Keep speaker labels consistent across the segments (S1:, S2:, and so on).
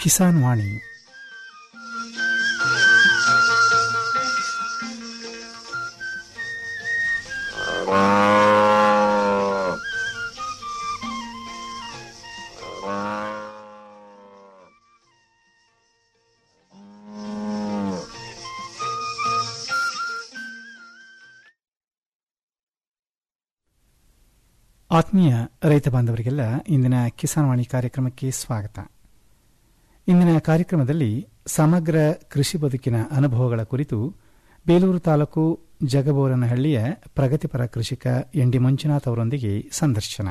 S1: ಕಿಸಾನ್ ವಾಣಿ ಆತ್ಮೀಯ ರೈತ ಬಾಂಧವರಿಗೆಲ್ಲ ಇಂದಿನ ಕಿಸಾನ್ ವಾಣಿ ಕಾರ್ಯಕ್ರಮಕ್ಕೆ ಸ್ವಾಗತ ಇಂದಿನ ಕಾರ್ಯಕ್ರಮದಲ್ಲಿ ಸಮಗ್ರ ಕೃಷಿ ಬದುಕಿನ ಅನುಭವಗಳ ಕುರಿತು ಬೇಲೂರು ತಾಲೂಕು ಜಗಬೋರನಹಳ್ಳಿಯ ಪ್ರಗತಿಪರ ಕೃಷಿಕ ಎನ್ ಡಿ ಮಂಜುನಾಥ್ ಅವರೊಂದಿಗೆ ಸಂದರ್ಶನ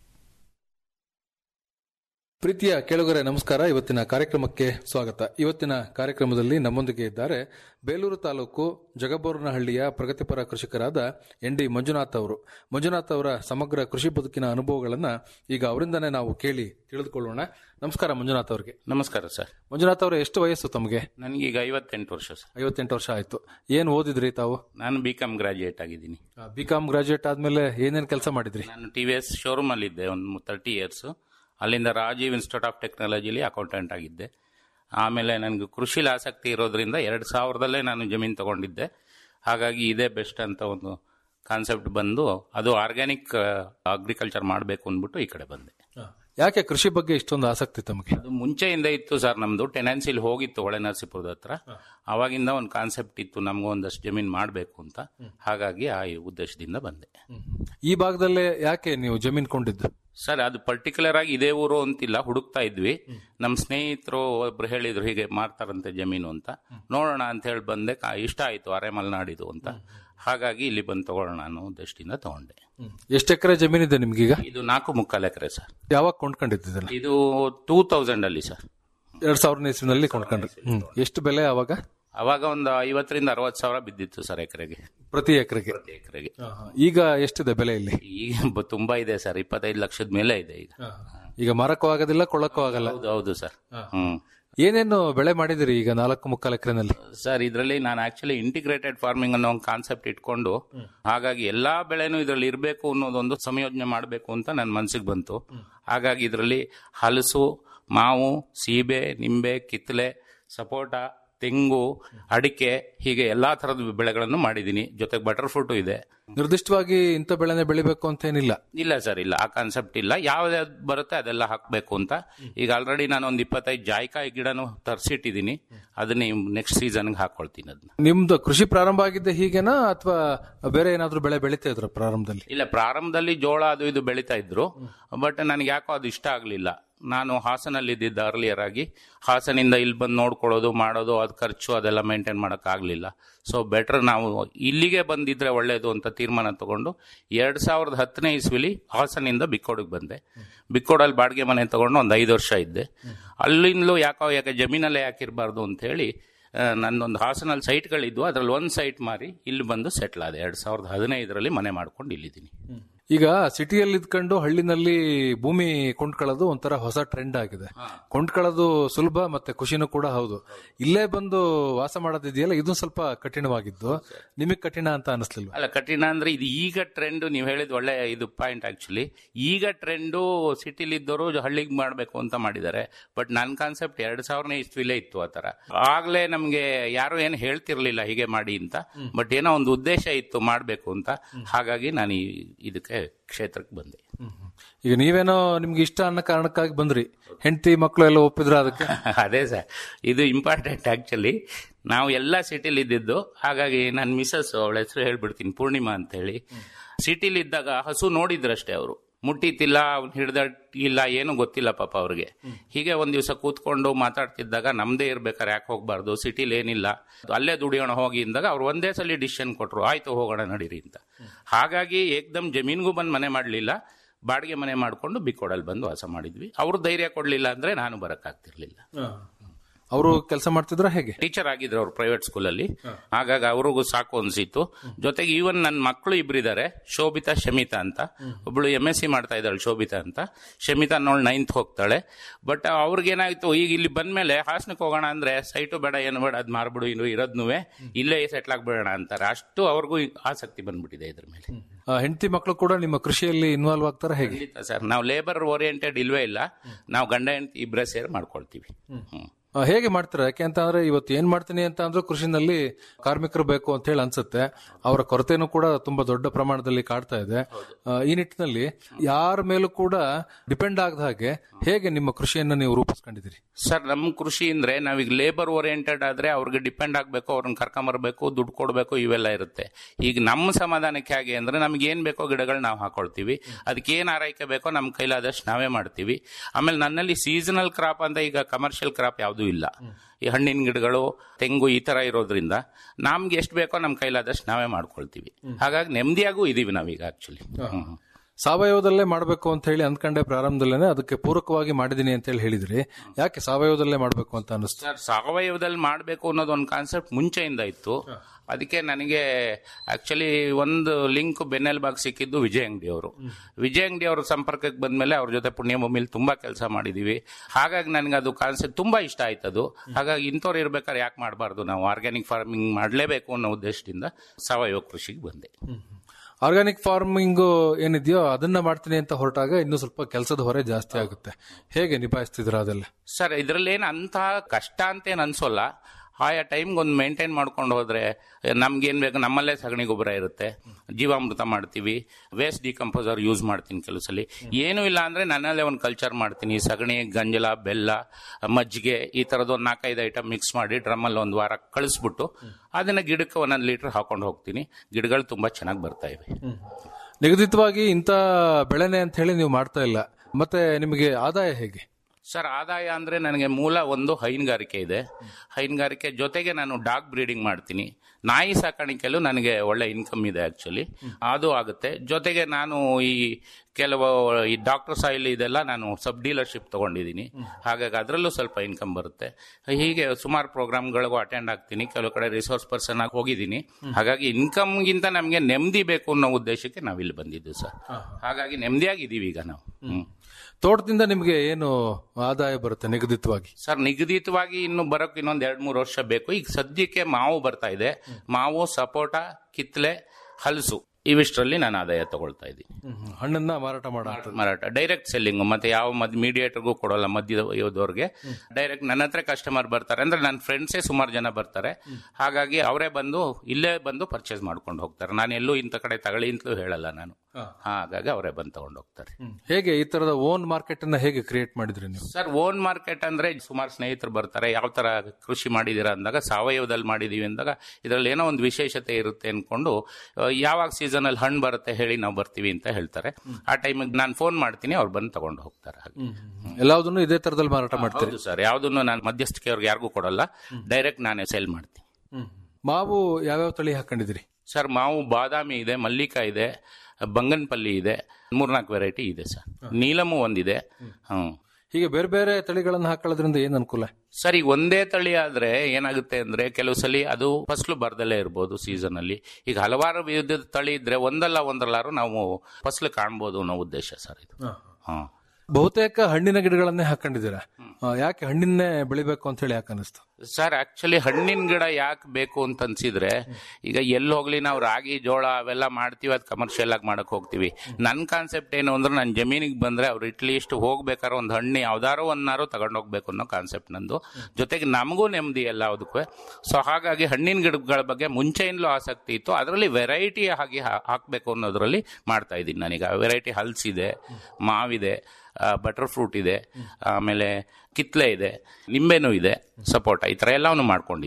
S2: ಪ್ರೀತಿಯ ಕೇಳುಗರೆ ನಮಸ್ಕಾರ ಇವತ್ತಿನ ಕಾರ್ಯಕ್ರಮಕ್ಕೆ ಸ್ವಾಗತ ಇವತ್ತಿನ ಕಾರ್ಯಕ್ರಮದಲ್ಲಿ ನಮ್ಮೊಂದಿಗೆ ಇದ್ದಾರೆ ಬೇಲೂರು ತಾಲೂಕು ಜಗಬೋರನಹಳ್ಳಿಯ ಪ್ರಗತಿಪರ ಕೃಷಿಕರಾದ ಎನ್ ಡಿ ಮಂಜುನಾಥ್ ಅವರು ಮಂಜುನಾಥ್ ಅವರ ಸಮಗ್ರ ಕೃಷಿ ಬದುಕಿನ ಅನುಭವಗಳನ್ನ ಈಗ ಅವರಿಂದನೇ ನಾವು ಕೇಳಿ ತಿಳಿದುಕೊಳ್ಳೋಣ ನಮಸ್ಕಾರ ಮಂಜುನಾಥ್ ಅವರಿಗೆ
S3: ನಮಸ್ಕಾರ ಸರ್
S2: ಮಂಜುನಾಥ್ ಅವರ ಎಷ್ಟು ವಯಸ್ಸು ತಮಗೆ
S3: ನನಗೀಗ ಐವತ್ತೆಂಟು ವರ್ಷ ಸರ್
S2: ಐವತ್ತೆಂಟು ವರ್ಷ ಆಯ್ತು ಏನ್ ಓದಿದ್ರಿ ತಾವು
S3: ನಾನು ಬಿ ಕಾಮ್ ಗ್ರಾಜುಯೇಟ್ ಆಗಿದ್ದೀನಿ
S2: ಬಿ ಕಾಮ್ ಗ್ರಾಜುಯೇಟ್ ಆದ್ಮೇಲೆ ಏನೇನ್ ಕೆಲಸ ಮಾಡಿದ್ರಿ
S3: ನಾನು ಟಿ ವಿ ಎಸ್ ಶೋರೂಮ್ ಅಲ್ಲಿ ಇದ್ದೆ ಒಂದು ತರ್ಟಿ ಇಯರ್ಸ್ ಅಲ್ಲಿಂದ ರಾಜೀವ್ ಇನ್ಸ್ಟಿಟ್ಯೂಟ್ ಆಫ್ ಟೆಕ್ನಾಲಜಿಲಿ ಅಕೌಂಟೆಂಟ್ ಆಗಿದ್ದೆ ಆಮೇಲೆ ನನಗೆ ಕೃಷಿಲಿ ಆಸಕ್ತಿ ಇರೋದ್ರಿಂದ ಎರಡು ಸಾವಿರದಲ್ಲೇ ನಾನು ಜಮೀನು ತಗೊಂಡಿದ್ದೆ ಹಾಗಾಗಿ ಇದೇ ಬೆಸ್ಟ್ ಅಂತ ಒಂದು ಕಾನ್ಸೆಪ್ಟ್ ಬಂದು ಅದು ಆರ್ಗ್ಯಾನಿಕ್ ಅಗ್ರಿಕಲ್ಚರ್ ಮಾಡಬೇಕು ಅಂದ್ಬಿಟ್ಟು ಈ ಕಡೆ ಬಂದೆ
S2: ಯಾಕೆ ಕೃಷಿ ಬಗ್ಗೆ ಇಷ್ಟೊಂದು ಆಸಕ್ತಿ ತಮಗೆ
S3: ಅದು ಮುಂಚೆಯಿಂದ ಇತ್ತು ಸರ್ ನಮ್ದು ಟೆನೆನ್ಸಿಲ್ ಹೋಗಿತ್ತು ಹೊಳೆ ನರಸೀಪುರದ ಹತ್ರ ಅವಾಗಿಂದ ಒಂದು ಕಾನ್ಸೆಪ್ಟ್ ಇತ್ತು ನಮಗೂ ಒಂದಷ್ಟು ಜಮೀನು ಮಾಡಬೇಕು ಅಂತ ಹಾಗಾಗಿ ಆ ಉದ್ದೇಶದಿಂದ ಬಂದೆ
S2: ಈ ಭಾಗದಲ್ಲೇ ಯಾಕೆ ನೀವು ಜಮೀನ್ ಕೊಂಡಿದ್ದು
S3: ಸರ್ ಅದು ಪರ್ಟಿಕ್ಯುಲರ್ ಆಗಿ ಇದೇ ಊರು ಅಂತಿಲ್ಲ ಹುಡುಕ್ತಾ ಇದ್ವಿ ನಮ್ಮ ಸ್ನೇಹಿತರು ಒಬ್ರು ಹೇಳಿದ್ರು ಹೀಗೆ ಮಾರ್ತಾರಂತೆ ಜಮೀನು ಅಂತ ನೋಡೋಣ ಅಂತ ಹೇಳಿ ಬಂದೆ ಕಾ- ಇಷ್ಟ ಆಯ್ತು ಅರೆ ಮಲೆನಾಡಿದು ಅಂತ ಹಾಗಾಗಿ ಇಲ್ಲಿ ಬಂದು ತಗೊಳ್ಳೋಣ ಅನ್ನೋ ಉದ್ದೇಶದಿಂದ ತಗೊಂಡೆ
S2: ಎಷ್ಟು ಎಕರೆ ಜಮೀನಿದೆ ನಿಮ್ಗೀಗ
S3: ಇದು ನಾಲ್ಕು ಮುಕ್ಕಾಲು ಎಕರೆ ಸರ್
S2: ಯಾವಾಗ ಕೊಂಡ್ಕೊಂಡಿದ್ದಲ್ಲ
S3: ಇದು ಟೂ ತೌಸಂಡ್ ಅಲ್ಲಿ ಸರ್
S2: ಎರಡ್ ಸಾವಿರದ ಇಸ್ವಿನಲ್ಲಿ ಕೊಂಡ್ಕೊಂಡ್ರಿ ಹ್ಮ್. ಎಷ್ಟು ಬೆಲೆ ಅವಾಗ
S3: ಅವಾಗ ಒಂದು ಐವತ್ತರಿಂದ ಅರವತ್ತು ಸಾವಿರ ಬಿದ್ದಿತ್ತು ಸರ್ ಎಕರೆಗೆ
S2: ಪ್ರತಿ ಎಕರೆಗೆ
S3: ಪ್ರತಿ ಎಕರೆಗೆ
S2: ಈಗ ಎಷ್ಟಿದೆ ಬೆಲೆ ಇಲ್ಲಿ
S3: ಈಗ ಬ- ತುಂಬಾ ಇದೆ ಸರ್ ಇಪ್ಪತ್ತೈದು ಲಕ್ಷದ ಮೇಲೆ ಇದೆ ಈಗ
S2: ಈಗ ಮರಕ್ಕೂ ಆಗೋದಿಲ್ಲ ಕೊಳ್ಳಕ್ಕೂ ಆಗಲ್ಲ
S3: ಹೌದು ಹೌದು ಸರ್ ಹ್ಮ್
S2: ಏನೇನು ಬೆಳೆ ಮಾಡಿದಿರಿ ಈಗ ನಾಲ್ಕು ಮುಕ್ಕಾಲು ಎಕರೆನಲ್ಲಿ
S3: ಸರ್ ಇದರಲ್ಲಿ ನಾನು ಆಕ್ಚುಲಿ ಇಂಟಿಗ್ರೇಟೆಡ್ ಫಾರ್ಮಿಂಗ್ ಅನ್ನೋ ಒಂದು ಕಾನ್ಸೆಪ್ಟ್ ಇಟ್ಕೊಂಡು ಹಾಗಾಗಿ ಎಲ್ಲಾ ಬೆಳೆನೂ ಇದರಲ್ಲಿ ಇರಬೇಕು ಅನ್ನೋದೊಂದು ಸಂಯೋಜನೆ ಮಾಡಬೇಕು ಅಂತ ನನ್ನ ಮನಸ್ಸಿಗೆ ಬಂತು ಹಾಗಾಗಿ ಇದರಲ್ಲಿ ಹಲಸು ಮಾವು ಸೀಬೆ ನಿಂಬೆ ಕಿತ್ತಲೆ ಸಪೋಟ ತೆಂಗು ಅಡಿಕೆ ಹೀಗೆ ಎಲ್ಲಾ ತರದ ಬೆಳೆಗಳನ್ನು ಮಾಡಿದ್ದೀನಿ ಜೊತೆಗೆ ಬಟರ್ ಫ್ರೂಟು ಇದೆ
S2: ನಿರ್ದಿಷ್ಟವಾಗಿ ಇಂಥ ಬೆಳೆನೆ ಬೆಳಿಬೇಕು ಅಂತ ಏನಿಲ್ಲ
S3: ಇಲ್ಲ ಸರ್ ಇಲ್ಲ ಆ ಕಾನ್ಸೆಪ್ಟ್ ಇಲ್ಲ ಯಾವ್ದು ಬರುತ್ತೆ ಅದೆಲ್ಲ ಹಾಕಬೇಕು ಅಂತ ಈಗ ಆಲ್ರೆಡಿ ನಾನು ಒಂದು ಇಪ್ಪತ್ತೈದು ಜಾಯ್ಕಾಯಿ ಗಿಡನು ತರಿಸಿಟ್ಟಿದ್ದೀನಿ ಅದನ್ನ ನೆಕ್ಸ್ಟ್ ಸೀಸನ್ಗೆ ಹಾಕೊಳ್ತೀನಿ ಅದನ್ನ
S2: ನಿಮ್ದು ಕೃಷಿ ಪ್ರಾರಂಭ ಆಗಿದ್ದೆ ಹೀಗೇನಾ ಅಥವಾ ಬೇರೆ ಏನಾದ್ರೂ ಬೆಳೆ ಬೆಳಿತಾ ಇದ್ರ ಪ್ರಾರಂಭದಲ್ಲಿ
S3: ಇಲ್ಲ ಪ್ರಾರಂಭದಲ್ಲಿ ಜೋಳ ಅದು ಇದು ಬೆಳೀತಾ ಇದ್ರು ಬಟ್ ನನಗೆ ಯಾಕೋ ಅದು ಇಷ್ಟ ಆಗಲಿಲ್ಲ ನಾನು ಹಾಸನಲ್ಲಿ ಇದ್ದಿದ್ದ ಅರ್ಲಿಯರ್ ಆಗಿ ಹಾಸನಿಂದ ಇಲ್ಲಿ ಬಂದು ನೋಡ್ಕೊಳ್ಳೋದು ಮಾಡೋದು ಅದು ಖರ್ಚು ಅದೆಲ್ಲ ಮೇಂಟೈನ್ ಮಾಡೋಕ್ಕಾಗಲಿಲ್ಲ ಸೊ ಬೆಟರ್ ನಾವು ಇಲ್ಲಿಗೆ ಬಂದಿದ್ರೆ ಒಳ್ಳೇದು ಅಂತ ತೀರ್ಮಾನ ತಗೊಂಡು ಎರಡು ಸಾವಿರದ ಹತ್ತನೇ ಇಸ್ವಿಲಿ ಹಾಸನಿಂದ ಬಿಕ್ಕೋಡಿಗೆ ಬಂದೆ ಬಿಕ್ಕೋಡಲ್ಲಿ ಬಾಡಿಗೆ ಮನೆ ತಗೊಂಡು ಒಂದು ಐದು ವರ್ಷ ಇದ್ದೆ ಅಲ್ಲಿಂದಲೂ ಯಾಕೋ ಯಾಕೆ ಜಮೀನಲ್ಲೇ ಯಾಕಿರಬಾರ್ದು ಅಂತ ಹೇಳಿ ಆ, ನನ್ನೊಂದು ಹಾಸನಲ್ಲಿ ಸೈಟ್ಗಳಿದ್ವು ಅದರಲ್ಲಿ ಒಂದು ಸೈಟ್ ಮಾರಿ ಇಲ್ಲಿ ಬಂದು ಸೆಟ್ಲ್ ಆದೆ ಎರಡು ಸಾವಿರದ ಹದಿನೈದರಲ್ಲಿ ಮನೆ ಮಾಡ್ಕೊಂಡು ಇಲ್ಲಿದ್ದೀನಿ
S2: ಈಗ ಸಿಟಿಯಲ್ಲಿ ಇದ್ಕೊಂಡು ಹಳ್ಳಿನಲ್ಲಿ ಭೂಮಿ ಕೊಂಡ್ಕೊಳ್ಳೋದು ಒಂಥರ ಹೊಸ ಟ್ರೆಂಡ್ ಆಗಿದೆ ಕೊಂಡ್ಕೊಳ್ಳೋದು ಸುಲಭ ಮತ್ತೆ ಖುಷಿನೂ ಕೂಡ ಹೌದು ಇಲ್ಲೇ ಬಂದು ವಾಸ ಮಾಡೋದಿದೆಯಲ್ಲ ಇದು ಸ್ವಲ್ಪ ಕಠಿಣವಾಗಿದ್ದು ನಿಮಗೆ ಕಠಿಣ ಅಂತ ಅನಿಸ್ಲಿಲ್ವಾ
S3: ಅಲ್ಲ ಕಠಿಣ ಅಂದ್ರೆ ಇದು ಈಗ ಟ್ರೆಂಡ್ ನೀವು ಹೇಳಿದ ಒಳ್ಳೆ ಇದು ಪಾಯಿಂಟ್ ಆಕ್ಚುಲಿ ಈಗ ಟ್ರೆಂಡು ಸಿಟಿಲಿ ಇದ್ದವರು ಹಳ್ಳಿಗೆ ಮಾಡಬೇಕು ಅಂತ ಮಾಡಿದ್ದಾರೆ ಬಟ್ ನನ್ನ ಕಾನ್ಸೆಪ್ಟ್ ಎರಡ್ ಸಾವಿರನೇ ಇಸ್ವಿಲೇ ಇತ್ತು ಆ ತರ ಆಗ್ಲೇ ನಮ್ಗೆ ಯಾರು ಏನು ಹೇಳ್ತಿರ್ಲಿಲ್ಲ ಹೀಗೆ ಮಾಡಿ ಅಂತ ಬಟ್ ಏನೋ ಒಂದು ಉದ್ದೇಶ ಇತ್ತು ಮಾಡಬೇಕು ಅಂತ ಹಾಗಾಗಿ ನಾನು ಈ ಇದಕ್ಕೆ ಕ್ಷೇತ್ರಕ್ಕೆ ಬಂದೆ
S2: ಈಗ ನೀವೇನೋ ನಿಮ್ಗೆ ಇಷ್ಟ ಅನ್ನೋ ಕಾರಣಕ್ಕಾಗಿ ಬಂದ್ರಿ ಹೆಂಡತಿ ಮಕ್ಕಳು ಎಲ್ಲ ಒಪ್ಪಿದ್ರ ಅದಕ್ಕೆ
S3: ಅದೇ ಸರ್ ಇದು ಇಂಪಾರ್ಟೆಂಟ್ ಆಕ್ಚುಲಿ ನಾವು ಎಲ್ಲ ಸಿಟಿಲಿ ಇದ್ದಿದ್ದು ಹಾಗಾಗಿ ನನ್ನ ಮಿಸಸ್ ಅವಳ ಹೆಸರು ಹೇಳ್ಬಿಡ್ತೀನಿ ಪೂರ್ಣಿಮಾ ಅಂತ ಹೇಳಿ ಸಿಟಿಲಿ ಇದ್ದಾಗ ಹಸು ನೋಡಿದ್ರಷ್ಟೇ ಅವರು ಮುಟ್ಟಿತಿಲ್ಲ ಅವ್ನು ಹಿಡ್ದಿಲ್ಲ ಏನು ಗೊತ್ತಿಲ್ಲ ಪಾಪ ಅವ್ರಿಗೆ ಹೀಗೆ ಒಂದ್ ದಿವಸ ಕೂತ್ಕೊಂಡು ಮಾತಾಡ್ತಿದ್ದಾಗ ನಮ್ದೇ ಇರ್ಬೇಕಾರೆ ಯಾಕೆ ಹೋಗ್ಬಾರ್ದು ಸಿಟಿಲಿ ಏನಿಲ್ಲ ಅಲ್ಲೇ ದುಡಿಯೋಣ ಹೋಗಿ ಇಂದಾಗ ಅವ್ರು ಒಂದೇ ಸಲ ಡಿಸಿಷನ್ ಕೊಟ್ರು ಆಯ್ತು ಹೋಗೋಣ ನಡೀರಿ ಅಂತ ಹಾಗಾಗಿ ಏಕ್ದಮ್ ಜಮೀನ್ಗೂ ಬಂದು ಮನೆ ಮಾಡಲಿಲ್ಲ ಬಾಡಿಗೆ ಮನೆ ಮಾಡ್ಕೊಂಡು ಬಿಕ್ಕೋಡಲ್ಲಿ ಬಂದು ವಾಸ ಮಾಡಿದ್ವಿ ಅವ್ರು ಧೈರ್ಯ ಕೊಡ್ಲಿಲ್ಲ ಅಂದ್ರೆ ನಾನು ಬರಕ್ಕಾಗ್ತಿರ್ಲಿಲ್ಲ
S2: ಅವರು ಕೆಲಸ ಮಾಡ್ತಿದ್ರ ಹೇಗೆ
S3: ಟೀಚರ್ ಆಗಿದ್ರು ಅವ್ರು ಪ್ರೈವೇಟ್ ಸ್ಕೂಲಲ್ಲಿ ಹಾಗಾಗಿ ಅವ್ರಿಗೂ ಸಾಕು ಅನ್ಸಿತ್ತು ಜೊತೆಗೆ ಈವನ್ ನನ್ನ ಮಕ್ಕಳು ಇಬ್ಬರಿದ್ದಾರೆ ಶೋಭಿತಾ ಶಮಿತಾ ಅಂತ ಒಬ್ಳು ಎಂ ಎಸ್ ಸಿ ಮಾಡ್ತಾ ಇದ್ದಾಳೆ ಶೋಭಿತಾ ಅಂತ ಶಮಿತಾ ನೋಡ್ ನೈನ್ತ್ ಹೋಗ್ತಾಳೆ ಬಟ್ ಅವ್ರಿಗೇನಾಯ್ತು ಈಗ ಇಲ್ಲಿ ಬಂದ್ಮೇಲೆ ಹಾಸನಕ್ಕೆ ಹೋಗೋಣ ಅಂದ್ರೆ ಸೈಟು ಬೇಡ ಏನು ಬೇಡ ಅದ್ ಮಾರ್ಬಿಡು ಇನ್ನು ಇರೋದ್ನು ಇಲ್ಲೇ ಸೆಟ್ಲ್ ಆಗ್ಬೇಡ ಅಂತಾರೆ ಅಷ್ಟು ಅವ್ರಿಗೂ ಆಸಕ್ತಿ ಬಂದ್ಬಿಟ್ಟಿದೆ ಇದ್ರ ಮೇಲೆ
S2: ಹೆಂಡತಿ ಮಕ್ಕಳು ಕೂಡ ನಿಮ್ಮ ಕೃಷಿಯಲ್ಲಿ ಇನ್ವಾಲ್ವ್ ಆಗ್ತಾರ ಹೇಗೆ
S3: ಖಂಡಿತ ಸರ್ ನಾವು ಲೇಬರ್ ಓರಿಯೆಂಟೆಡ್ ಇಲ್ವೇ ಇಲ್ಲ ನಾವು ಗಂಡ ಹೆಂಡತಿ ಇಬ್ಬರೇ ಸೇರಿ ಮಾಡ್ಕೊಳ್ತೀವಿ ಹ್ಮ್
S2: ಆ, ಹೇಗೆ ಮಾಡ್ತೀರಾ ಯಾಕೆ ಅಂತ ಅಂದ್ರೆ ಇವತ್ತು ಏನ್ ಮಾಡ್ತೀನಿ ಅಂತ ಅಂದ್ರೂ ಕೃಷಿನಲ್ಲಿ ಕಾರ್ಮಿಕರು ಬೇಕು ಅಂತ ಹೇಳಿ ಅನ್ಸುತ್ತೆ ಅವರ ಕೊರತೆನೂ ಕೂಡ ತುಂಬಾ ದೊಡ್ಡ ಪ್ರಮಾಣದಲ್ಲಿ ಕಾಡ್ತಾ ಇದೆ ಆ, ಈ ನಿಟ್ಟಿನಲ್ಲಿ ಯಾರ ಮೇಲೂ ಕೂಡ ಡಿಪೆಂಡ್ ಆಗದ ಹಾಗೆ ಹೇಗೆ ನಿಮ್ಮ ಕೃಷಿಯನ್ನ ನೀವು ರೂಪಿಸ್ಕೊಂಡಿದ್ದೀರಿ
S3: ಸರ್ ನಮ್ಮ ಕೃಷಿ ಅಂದ್ರೆ ನಾವೀಗ ಲೇಬರ್ ಓರಿಯೆಂಟೆಡ್ ಆದ್ರೆ ಅವ್ರಿಗೆ ಡಿಪೆಂಡ್ ಆಗಬೇಕು ಅವ್ರನ್ನ ಕರ್ಕೊಂಬರ್ಬೇಕು ದುಡ್ಡು ಕೊಡಬೇಕು ಇವೆಲ್ಲ ಇರುತ್ತೆ ಈಗ ನಮ್ಮ ಸಮಾಧಾನಕ್ಕೆ ಹೇಗೆ ಅಂದ್ರೆ ನಮ್ಗೆ ಏನ್ ಬೇಕೋ ಗಿಡಗಳು ನಾವು ಹಾಕೊಳ್ತೀವಿ ಅದಕ್ಕೆ ಏನ್ ಆರೈಕೆ ಬೇಕೋ ನಮ್ಮ ಕೈಲಾದಷ್ಟು ನಾವೇ ಮಾಡ್ತೀವಿ ಆಮೇಲೆ ನನ್ನಲ್ಲಿ ಸೀಸನಲ್ ಕ್ರಾಪ್ ಅಂತ ಈಗ ಕಮರ್ಷಿಯಲ್ ಕ್ರಾಪ್ ಯಾವುದೂ ಇಲ್ಲ ಈ ಹಣ್ಣಿನ ಗಿಡಗಳು ತೆಂಗು ಈ ತರ ಇರೋದ್ರಿಂದ ನಮ್ಗೆ ಎಷ್ಟು ಬೇಕೋ ನಮ್ಮ ಕೈಲಾದಷ್ಟು ನಾವೇ ಮಾಡ್ಕೊಳ್ತೀವಿ ಹಾಗಾಗಿ ನೆಮ್ಮದಿಯಾಗೂ ಇದೀವಿ ನಾವೀಗ ಆಕ್ಚುಲಿ
S2: ಸಾವಯವದಲ್ಲೇ ಮಾಡಬೇಕು ಅಂತ ಹೇಳಿ ಅಂದ್ಕೊಂಡೆ ಪ್ರಾರಂಭದಲ್ಲೇನೆ ಅದಕ್ಕೆ ಪೂರಕವಾಗಿ ಮಾಡಿದೀನಿ ಅಂತ ಹೇಳಿ ಹೇಳಿದ್ರಿ ಯಾಕೆ ಸಾವಯವದಲ್ಲೇ ಮಾಡಬೇಕು ಅಂತ ಅನಿಸ್ತು
S3: ಸರ್ ಸಾವಯವದಲ್ಲಿ ಮಾಡಬೇಕು ಅನ್ನೋದು ಒಂದು ಕಾನ್ಸೆಪ್ಟ್ ಮುಂಚೆಯಿಂದ ಇತ್ತು ಅದಕ್ಕೆ ನನಗೆ ಆಕ್ಚುಲಿ ಒಂದು ಲಿಂಕ್ ಬೆನ್ನೆಲುಬಾಗ್ ಸಿಕ್ಕಿದ್ದು ವಿಜಯ್ ಅಂಗಡಿ ಅವರು ವಿಜಯ್ ಅಂಗಡಿ ಅವ್ರ ಸಂಪರ್ಕಕ್ಕೆ ಬಂದ್ಮೇಲೆ ಅವ್ರ ಜೊತೆ ಪುಣ್ಯಭೂಮಿಲಿ ತುಂಬಾ ಕೆಲಸ ಮಾಡಿದೀವಿ ಹಾಗಾಗಿ ನನಗೆ ಅದು ಕಾನ್ಸೆಪ್ಟ್ ತುಂಬಾ ಇಷ್ಟ ಆಯ್ತದು ಹಾಗಾಗಿ ಇಂಥವ್ರು ಇರ್ಬೇಕಾದ್ರೆ ಯಾಕೆ ಮಾಡಬಾರ್ದು ನಾವು ಆರ್ಗ್ಯಾನಿಕ್ ಫಾರ್ಮಿಂಗ್ ಮಾಡಲೇಬೇಕು ಅನ್ನೋ ಉದ್ದೇಶದಿಂದ ಸಾವಯವ ಕೃಷಿಗೆ ಬಂದೆ
S2: ಆರ್ಗಾನಿಕ್ ಫಾರ್ಮಿಂಗ್ ಏನಿದೆಯೋ ಅದನ್ನ ಮಾಡ್ತೀನಿ ಅಂತ ಹೊರಟಾಗ ಇನ್ನೂ ಸ್ವಲ್ಪ ಕೆಲಸದ ಹೊರೆ ಜಾಸ್ತಿ ಆಗುತ್ತೆ ಹೇಗೆ ನಿಭಾಯಿಸ್ತಿದ್ರ ಅದೆಲ್ಲ
S3: ಸರ್ ಇದ್ರಲ್ಲೇನು ಅಂತ ಕಷ್ಟ ಅಂತೇನು ಅನ್ಸೋಲ್ಲ ಆಯಾ ಟೈಮ್ಗೆ ಒಂದು ಮೇಂಟೈನ್ ಮಾಡ್ಕೊಂಡು ಹೋದ್ರೆ ನಮ್ಗೇನ್ ಬೇಕು ನಮ್ಮಲ್ಲೇ ಸಗಣಿ ಗೊಬ್ಬರ ಇರುತ್ತೆ ಜೀವಾಮೃತ ಮಾಡ್ತೀವಿ ವೇಸ್ಟ್ ಡಿಕಂಪೋಸರ್ ಯೂಸ್ ಮಾಡ್ತೀನಿ ಕೆಲವು ಸಲ ಏನೂ ಇಲ್ಲ ಅಂದ್ರೆ ನನ್ನಲ್ಲೇ ಒಂದು ಕಲ್ಚರ್ ಮಾಡ್ತೀನಿ ಸಗಣಿ ಗಂಜಲ ಬೆಲ್ಲ ಮಜ್ಜಿಗೆ ಈ ಥರದ್ದು ಒಂದು ನಾಲ್ಕೈದು ಐಟಮ್ ಮಿಕ್ಸ್ ಮಾಡಿ ಡ್ರಮ್ಮಲ್ಲಿ ಒಂದು ವಾರ ಕಳಿಸ್ಬಿಟ್ಟು ಅದನ್ನ ಗಿಡಕ್ಕೆ ಒಂದೊಂದು ಲೀಟರ್ ಹಾಕೊಂಡು ಹೋಗ್ತೀನಿ ಗಿಡಗಳು ತುಂಬಾ ಚೆನ್ನಾಗಿ ಬರ್ತಾ ಇವೆ
S2: ನಿಗದಿತವಾಗಿ ಇಂಥ ಬೆಳೆನೆ ಅಂತ ಹೇಳಿ ನೀವು ಮಾಡ್ತಾ ಇಲ್ಲ ಮತ್ತೆ ನಿಮಗೆ ಆದಾಯ ಹೇಗೆ
S3: ಸರ್ ಆದಾಯ ಅಂದ್ರೆ ನನಗೆ ಮೂಲ ಒಂದು ಹೈನುಗಾರಿಕೆ ಇದೆ ಹೈನುಗಾರಿಕೆ ಜೊತೆಗೆ ನಾನು ಡಾಗ್ ಬ್ರೀಡಿಂಗ್ ಮಾಡ್ತೀನಿ ನಾಯಿ ಸಾಕಾಣಿಕೆಯಲ್ಲೂ ನನಗೆ ಒಳ್ಳೆ ಇನ್ಕಮ್ ಇದೆ ಆಕ್ಚುಲಿ ಅದು ಆಗುತ್ತೆ ಜೊತೆಗೆ ನಾನು ಈ ಕೆಲವು ಈ ಡಾಕ್ಟರ್ ಸಾಯಿಲ್ ಇದೆಲ್ಲ ನಾನು ಸಬ್ ಡೀಲರ್ಶಿಪ್ ತಗೊಂಡಿದ್ದೀನಿ ಹಾಗಾಗಿ ಅದರಲ್ಲೂ ಸ್ವಲ್ಪ ಇನ್ಕಮ್ ಬರುತ್ತೆ ಹೀಗೆ ಸುಮಾರು ಪ್ರೋಗ್ರಾಮ್ಗಳಿಗೂ ಅಟೆಂಡ್ ಆಗ್ತೀನಿ ಕೆಲವು ಕಡೆ ರಿಸೋರ್ಸ್ ಪರ್ಸನ್ ಆಗಿ ಹೋಗಿದ್ದೀನಿ ಹಾಗಾಗಿ ಇನ್ಕಮ್ಗಿಂತ ನಮಗೆ ನೆಮ್ಮದಿ ಬೇಕು ಅನ್ನೋ ಉದ್ದೇಶಕ್ಕೆ ನಾವಿಲ್ಲಿ ಬಂದಿದ್ದು ಸರ್ ಹಾಗಾಗಿ ನೆಮ್ಮದಿಯಾಗಿದ್ದೀವಿ ಈಗ ನಾವು ಹ್ಮ್
S2: ತೋಟದಿಂದ ನಿಮಗೆ ಏನು ಆದಾಯ ಬರುತ್ತೆ ನಿಗದಿತವಾಗಿ
S3: ಸರ್ ನಿಗದಿತವಾಗಿ ಇನ್ನು ಬರೋಕ್ ಇನ್ನೊಂದ್ ಎರಡ್ ಮೂರು ವರ್ಷ ಬೇಕು ಈಗ ಸದ್ಯಕ್ಕೆ ಮಾವು ಬರ್ತಾ ಇದೆ ಮಾವು ಸಪೋಟ ಕಿತ್ಲೆ ಹಲಸು ಇವಿಷ್ಟರಲ್ಲಿ ನಾನು ಆದಾಯ ತಗೊಳ್ತಾ ಇದ್ದೀನಿ
S2: ಹಣ್ಣನ್ನ ಮಾರಾಟ ಮಾಡೋ
S3: ಮಾರಾಟ ಡೈರೆಕ್ಟ್ ಸೆಲ್ಲಿಂಗ್ ಮತ್ತೆ ಯಾವ ಮದ್ ಮೀಡಿಯೇಟರ್ಗೂ ಕೊಡೋಲ್ಲ ಮಧ್ಯದವ್ರಿಗೆ ಡೈರೆಕ್ಟ್ ನನ್ನ ಹತ್ರ ಕಸ್ಟಮರ್ ಬರ್ತಾರೆ ಅಂದ್ರೆ ನನ್ನ ಫ್ರೆಂಡ್ಸೇ ಸುಮಾರು ಜನ ಬರ್ತಾರೆ ಹಾಗಾಗಿ ಅವರೇ ಬಂದು ಇಲ್ಲೇ ಬಂದು ಪರ್ಚೇಸ್ ಮಾಡ್ಕೊಂಡು ಹೋಗ್ತಾರೆ ನಾನು ಎಲ್ಲೂ ಇಂಥ ಕಡೆ ತಗೊಳ್ಳಿ ಅಂತಲೂ ಹೇಳಲ್ಲ ನಾನು ಹಾಗಾಗಿ ಅವರೇ ಬಂದು ತಗೊಂಡು ಹೋಗ್ತಾರೆ
S2: ಹೇಗೆ ಈ ತರದ ಓನ್ ಮಾರ್ಕೆಟ್ ಅನ್ನ ಹೇಗೆ ಕ್ರಿಯೇಟ್ ಮಾಡಿದ್ರಿ ನೀವು
S3: ಸರ್ ಓನ್ ಮಾರ್ಕೆಟ್ ಅಂದ್ರೆ ಸುಮಾರು ಸ್ನೇಹಿತರು ಬರ್ತಾರೆ ಯಾವ ತರ ಕೃಷಿ ಮಾಡಿದೀರಾ ಅಂದಾಗ ಸಾವಯವದಲ್ಲಿ ಮಾಡಿದೀವಿ ಅಂದಾಗ ಇದರಲ್ಲಿ ಏನೋ ಒಂದು ವಿಶೇಷತೆ ಇರುತ್ತೆ ಅನ್ಕೊಂಡು ಆ, ಯಾವಾಗ ಸೀಸನ್ ಅಲ್ಲಿ ಹಣ್ಣು ಬರುತ್ತೆ ಹೇಳಿ ನಾವು ಬರ್ತೀವಿ ಅಂತ ಹೇಳ್ತಾರೆ ಆ ಟೈಮಿಗೆ ನಾನು ಫೋನ್ ಮಾಡ್ತೀನಿ ಅವ್ರು ಬಂದು ತಗೊಂಡು ಹೋಗ್ತಾರೆ ಹಾಗೆ
S2: ಎಲ್ಲದನ್ನು ಇದೇ ತರದಲ್ಲಿ ಮಾರಾಟ ಮಾಡ್ತೀರಿ
S3: ಹೌದು ಸರ್ ಯಾವ್ದನ್ನು ನಾನು ಮಧ್ಯಸ್ಥಿಕೆಯವ್ರಿಗೆ ಯಾರಿಗೂ ಕೊಡಲ್ಲ ಡೈರೆಕ್ಟ್ ನಾನೇ ಸೇಲ್ ಮಾಡ್ತೀನಿ
S2: ಮಾವು ಯಾವ್ಯಾವ ತಳಿ ಹಾಕೊಂಡಿದ್ದೀರಿ
S3: ಸರ್ ಮಾವು ಬಾದಾಮಿ ಇದೆ ಮಲ್ಲಿಕ ಇದೆ ಬಂಗನ್ಪಲ್ಲಿ ಇದೆ ಮೂರ್ನಾಲ್ಕು ವೆರೈಟಿ ಇದೆ ಸರ್ ನೀಲಮು ಒಂದಿದೆ ಹ್ಮ್
S2: ಹೀಗೆ ಬೇರೆ ಬೇರೆ ತಳಿಗಳನ್ನ ಹಾಕೊಳ್ಳೋದ್ರಿಂದ ಏನ್ ಅನುಕೂಲ
S3: ಸರ್ ಈಗ ಒಂದೇ ತಳಿ ಆದ್ರೆ ಏನಾಗುತ್ತೆ ಅಂದ್ರೆ ಕೆಲವು ಸಲ ಅದು ಫಸಲು ಬರ್ದಲ್ಲೇ ಇರ್ಬೋದು ಸೀಸನ್ ಅಲ್ಲಿ ಈಗ ಹಲವಾರು ವಿಧದ ತಳಿ ಇದ್ರೆ ಒಂದಲ್ಲ ಒಂದಲ್ಲಾರು ನಾವು ಫಸಲು ಕಾಣ್ಬೋದು ಅನ್ನೋ ಉದ್ದೇಶ ಸರ್ ಇದು ಹಾ
S2: ಬಹುತೇಕ ಹಣ್ಣಿನ ಗಿಡಗಳನ್ನೇ ಹಾಕೊಂಡಿದ್ದೀರಾ ಆ, ಯಾಕೆ ಹಣ್ಣಿನ್ನೇ ಬೆಳಿಬೇಕು ಅಂತ ಹೇಳಿ ಯಾಕೆ ಅನಿಸ್ತು
S3: ಸರ್ ಆಕ್ಚುಲಿ ಹಣ್ಣಿನ ಗಿಡ ಯಾಕೆ ಬೇಕು ಅಂತ ಅನ್ಸಿದ್ರೆ ಈಗ ಎಲ್ಲಿ ಹೋಗ್ಲಿ ನಾವು ರಾಗಿ ಜೋಳ ಅವೆಲ್ಲ ಮಾಡ್ತೀವಿ ಅದು ಕಮರ್ಷಿಯಲ್ ಆಗಿ ಮಾಡಕ್ ಹೋಗ್ತೀವಿ ನನ್ನ ಕಾನ್ಸೆಪ್ಟ್ ಏನು ಅಂದ್ರೆ ನನ್ನ ಜಮೀನಿಗೆ ಬಂದ್ರೆ ಅವ್ರು ಇಟ್ಲೀಸ್ಟ್ ಹೋಗ್ಬೇಕಾದ್ರೆ ಒಂದು ಹಣ್ಣು ಯಾವ್ದಾರೋ ಒಂದಾರು ತಗೊಂಡು ಹೋಗ್ಬೇಕು ಅನ್ನೋ ಕಾನ್ಸೆಪ್ಟ್ ನಂದು ಜೊತೆಗೆ ನಮಗೂ ನೆಮ್ಮದಿ ಎಲ್ಲ ಅದಕ್ಕೂ ಸೊ ಹಾಗಾಗಿ ಹಣ್ಣಿನ ಗಿಡಗಳ ಬಗ್ಗೆ ಮುಂಚೆಯಿಂದಲೂ ಆಸಕ್ತಿ ಇತ್ತು ಅದರಲ್ಲಿ ವೆರೈಟಿ ಆಗಿ ಹಾ- ಹಾಕ್ಬೇಕು ಅನ್ನೋದ್ರಲ್ಲಿ ಮಾಡ್ತಾ ಇದ್ದೀನಿ ನಾನೀಗ ವೆರೈಟಿ ಹಲ್ಸಿದೆ ಮಾವಿದೆ ಬಟರ್ ಫ್ರೂಟ್ ಇದೆ ಆಮೇಲೆ ಕಿತ್ಲೆ ಇದೆ ನಿಂಬೆನೂ ಇದೆ ಸಪೋಟ ಈ ಥರ ಎಲ್ಲವನ್ನು ಮಾಡ್ಕೊಂಡಿದ್ದೀನಿ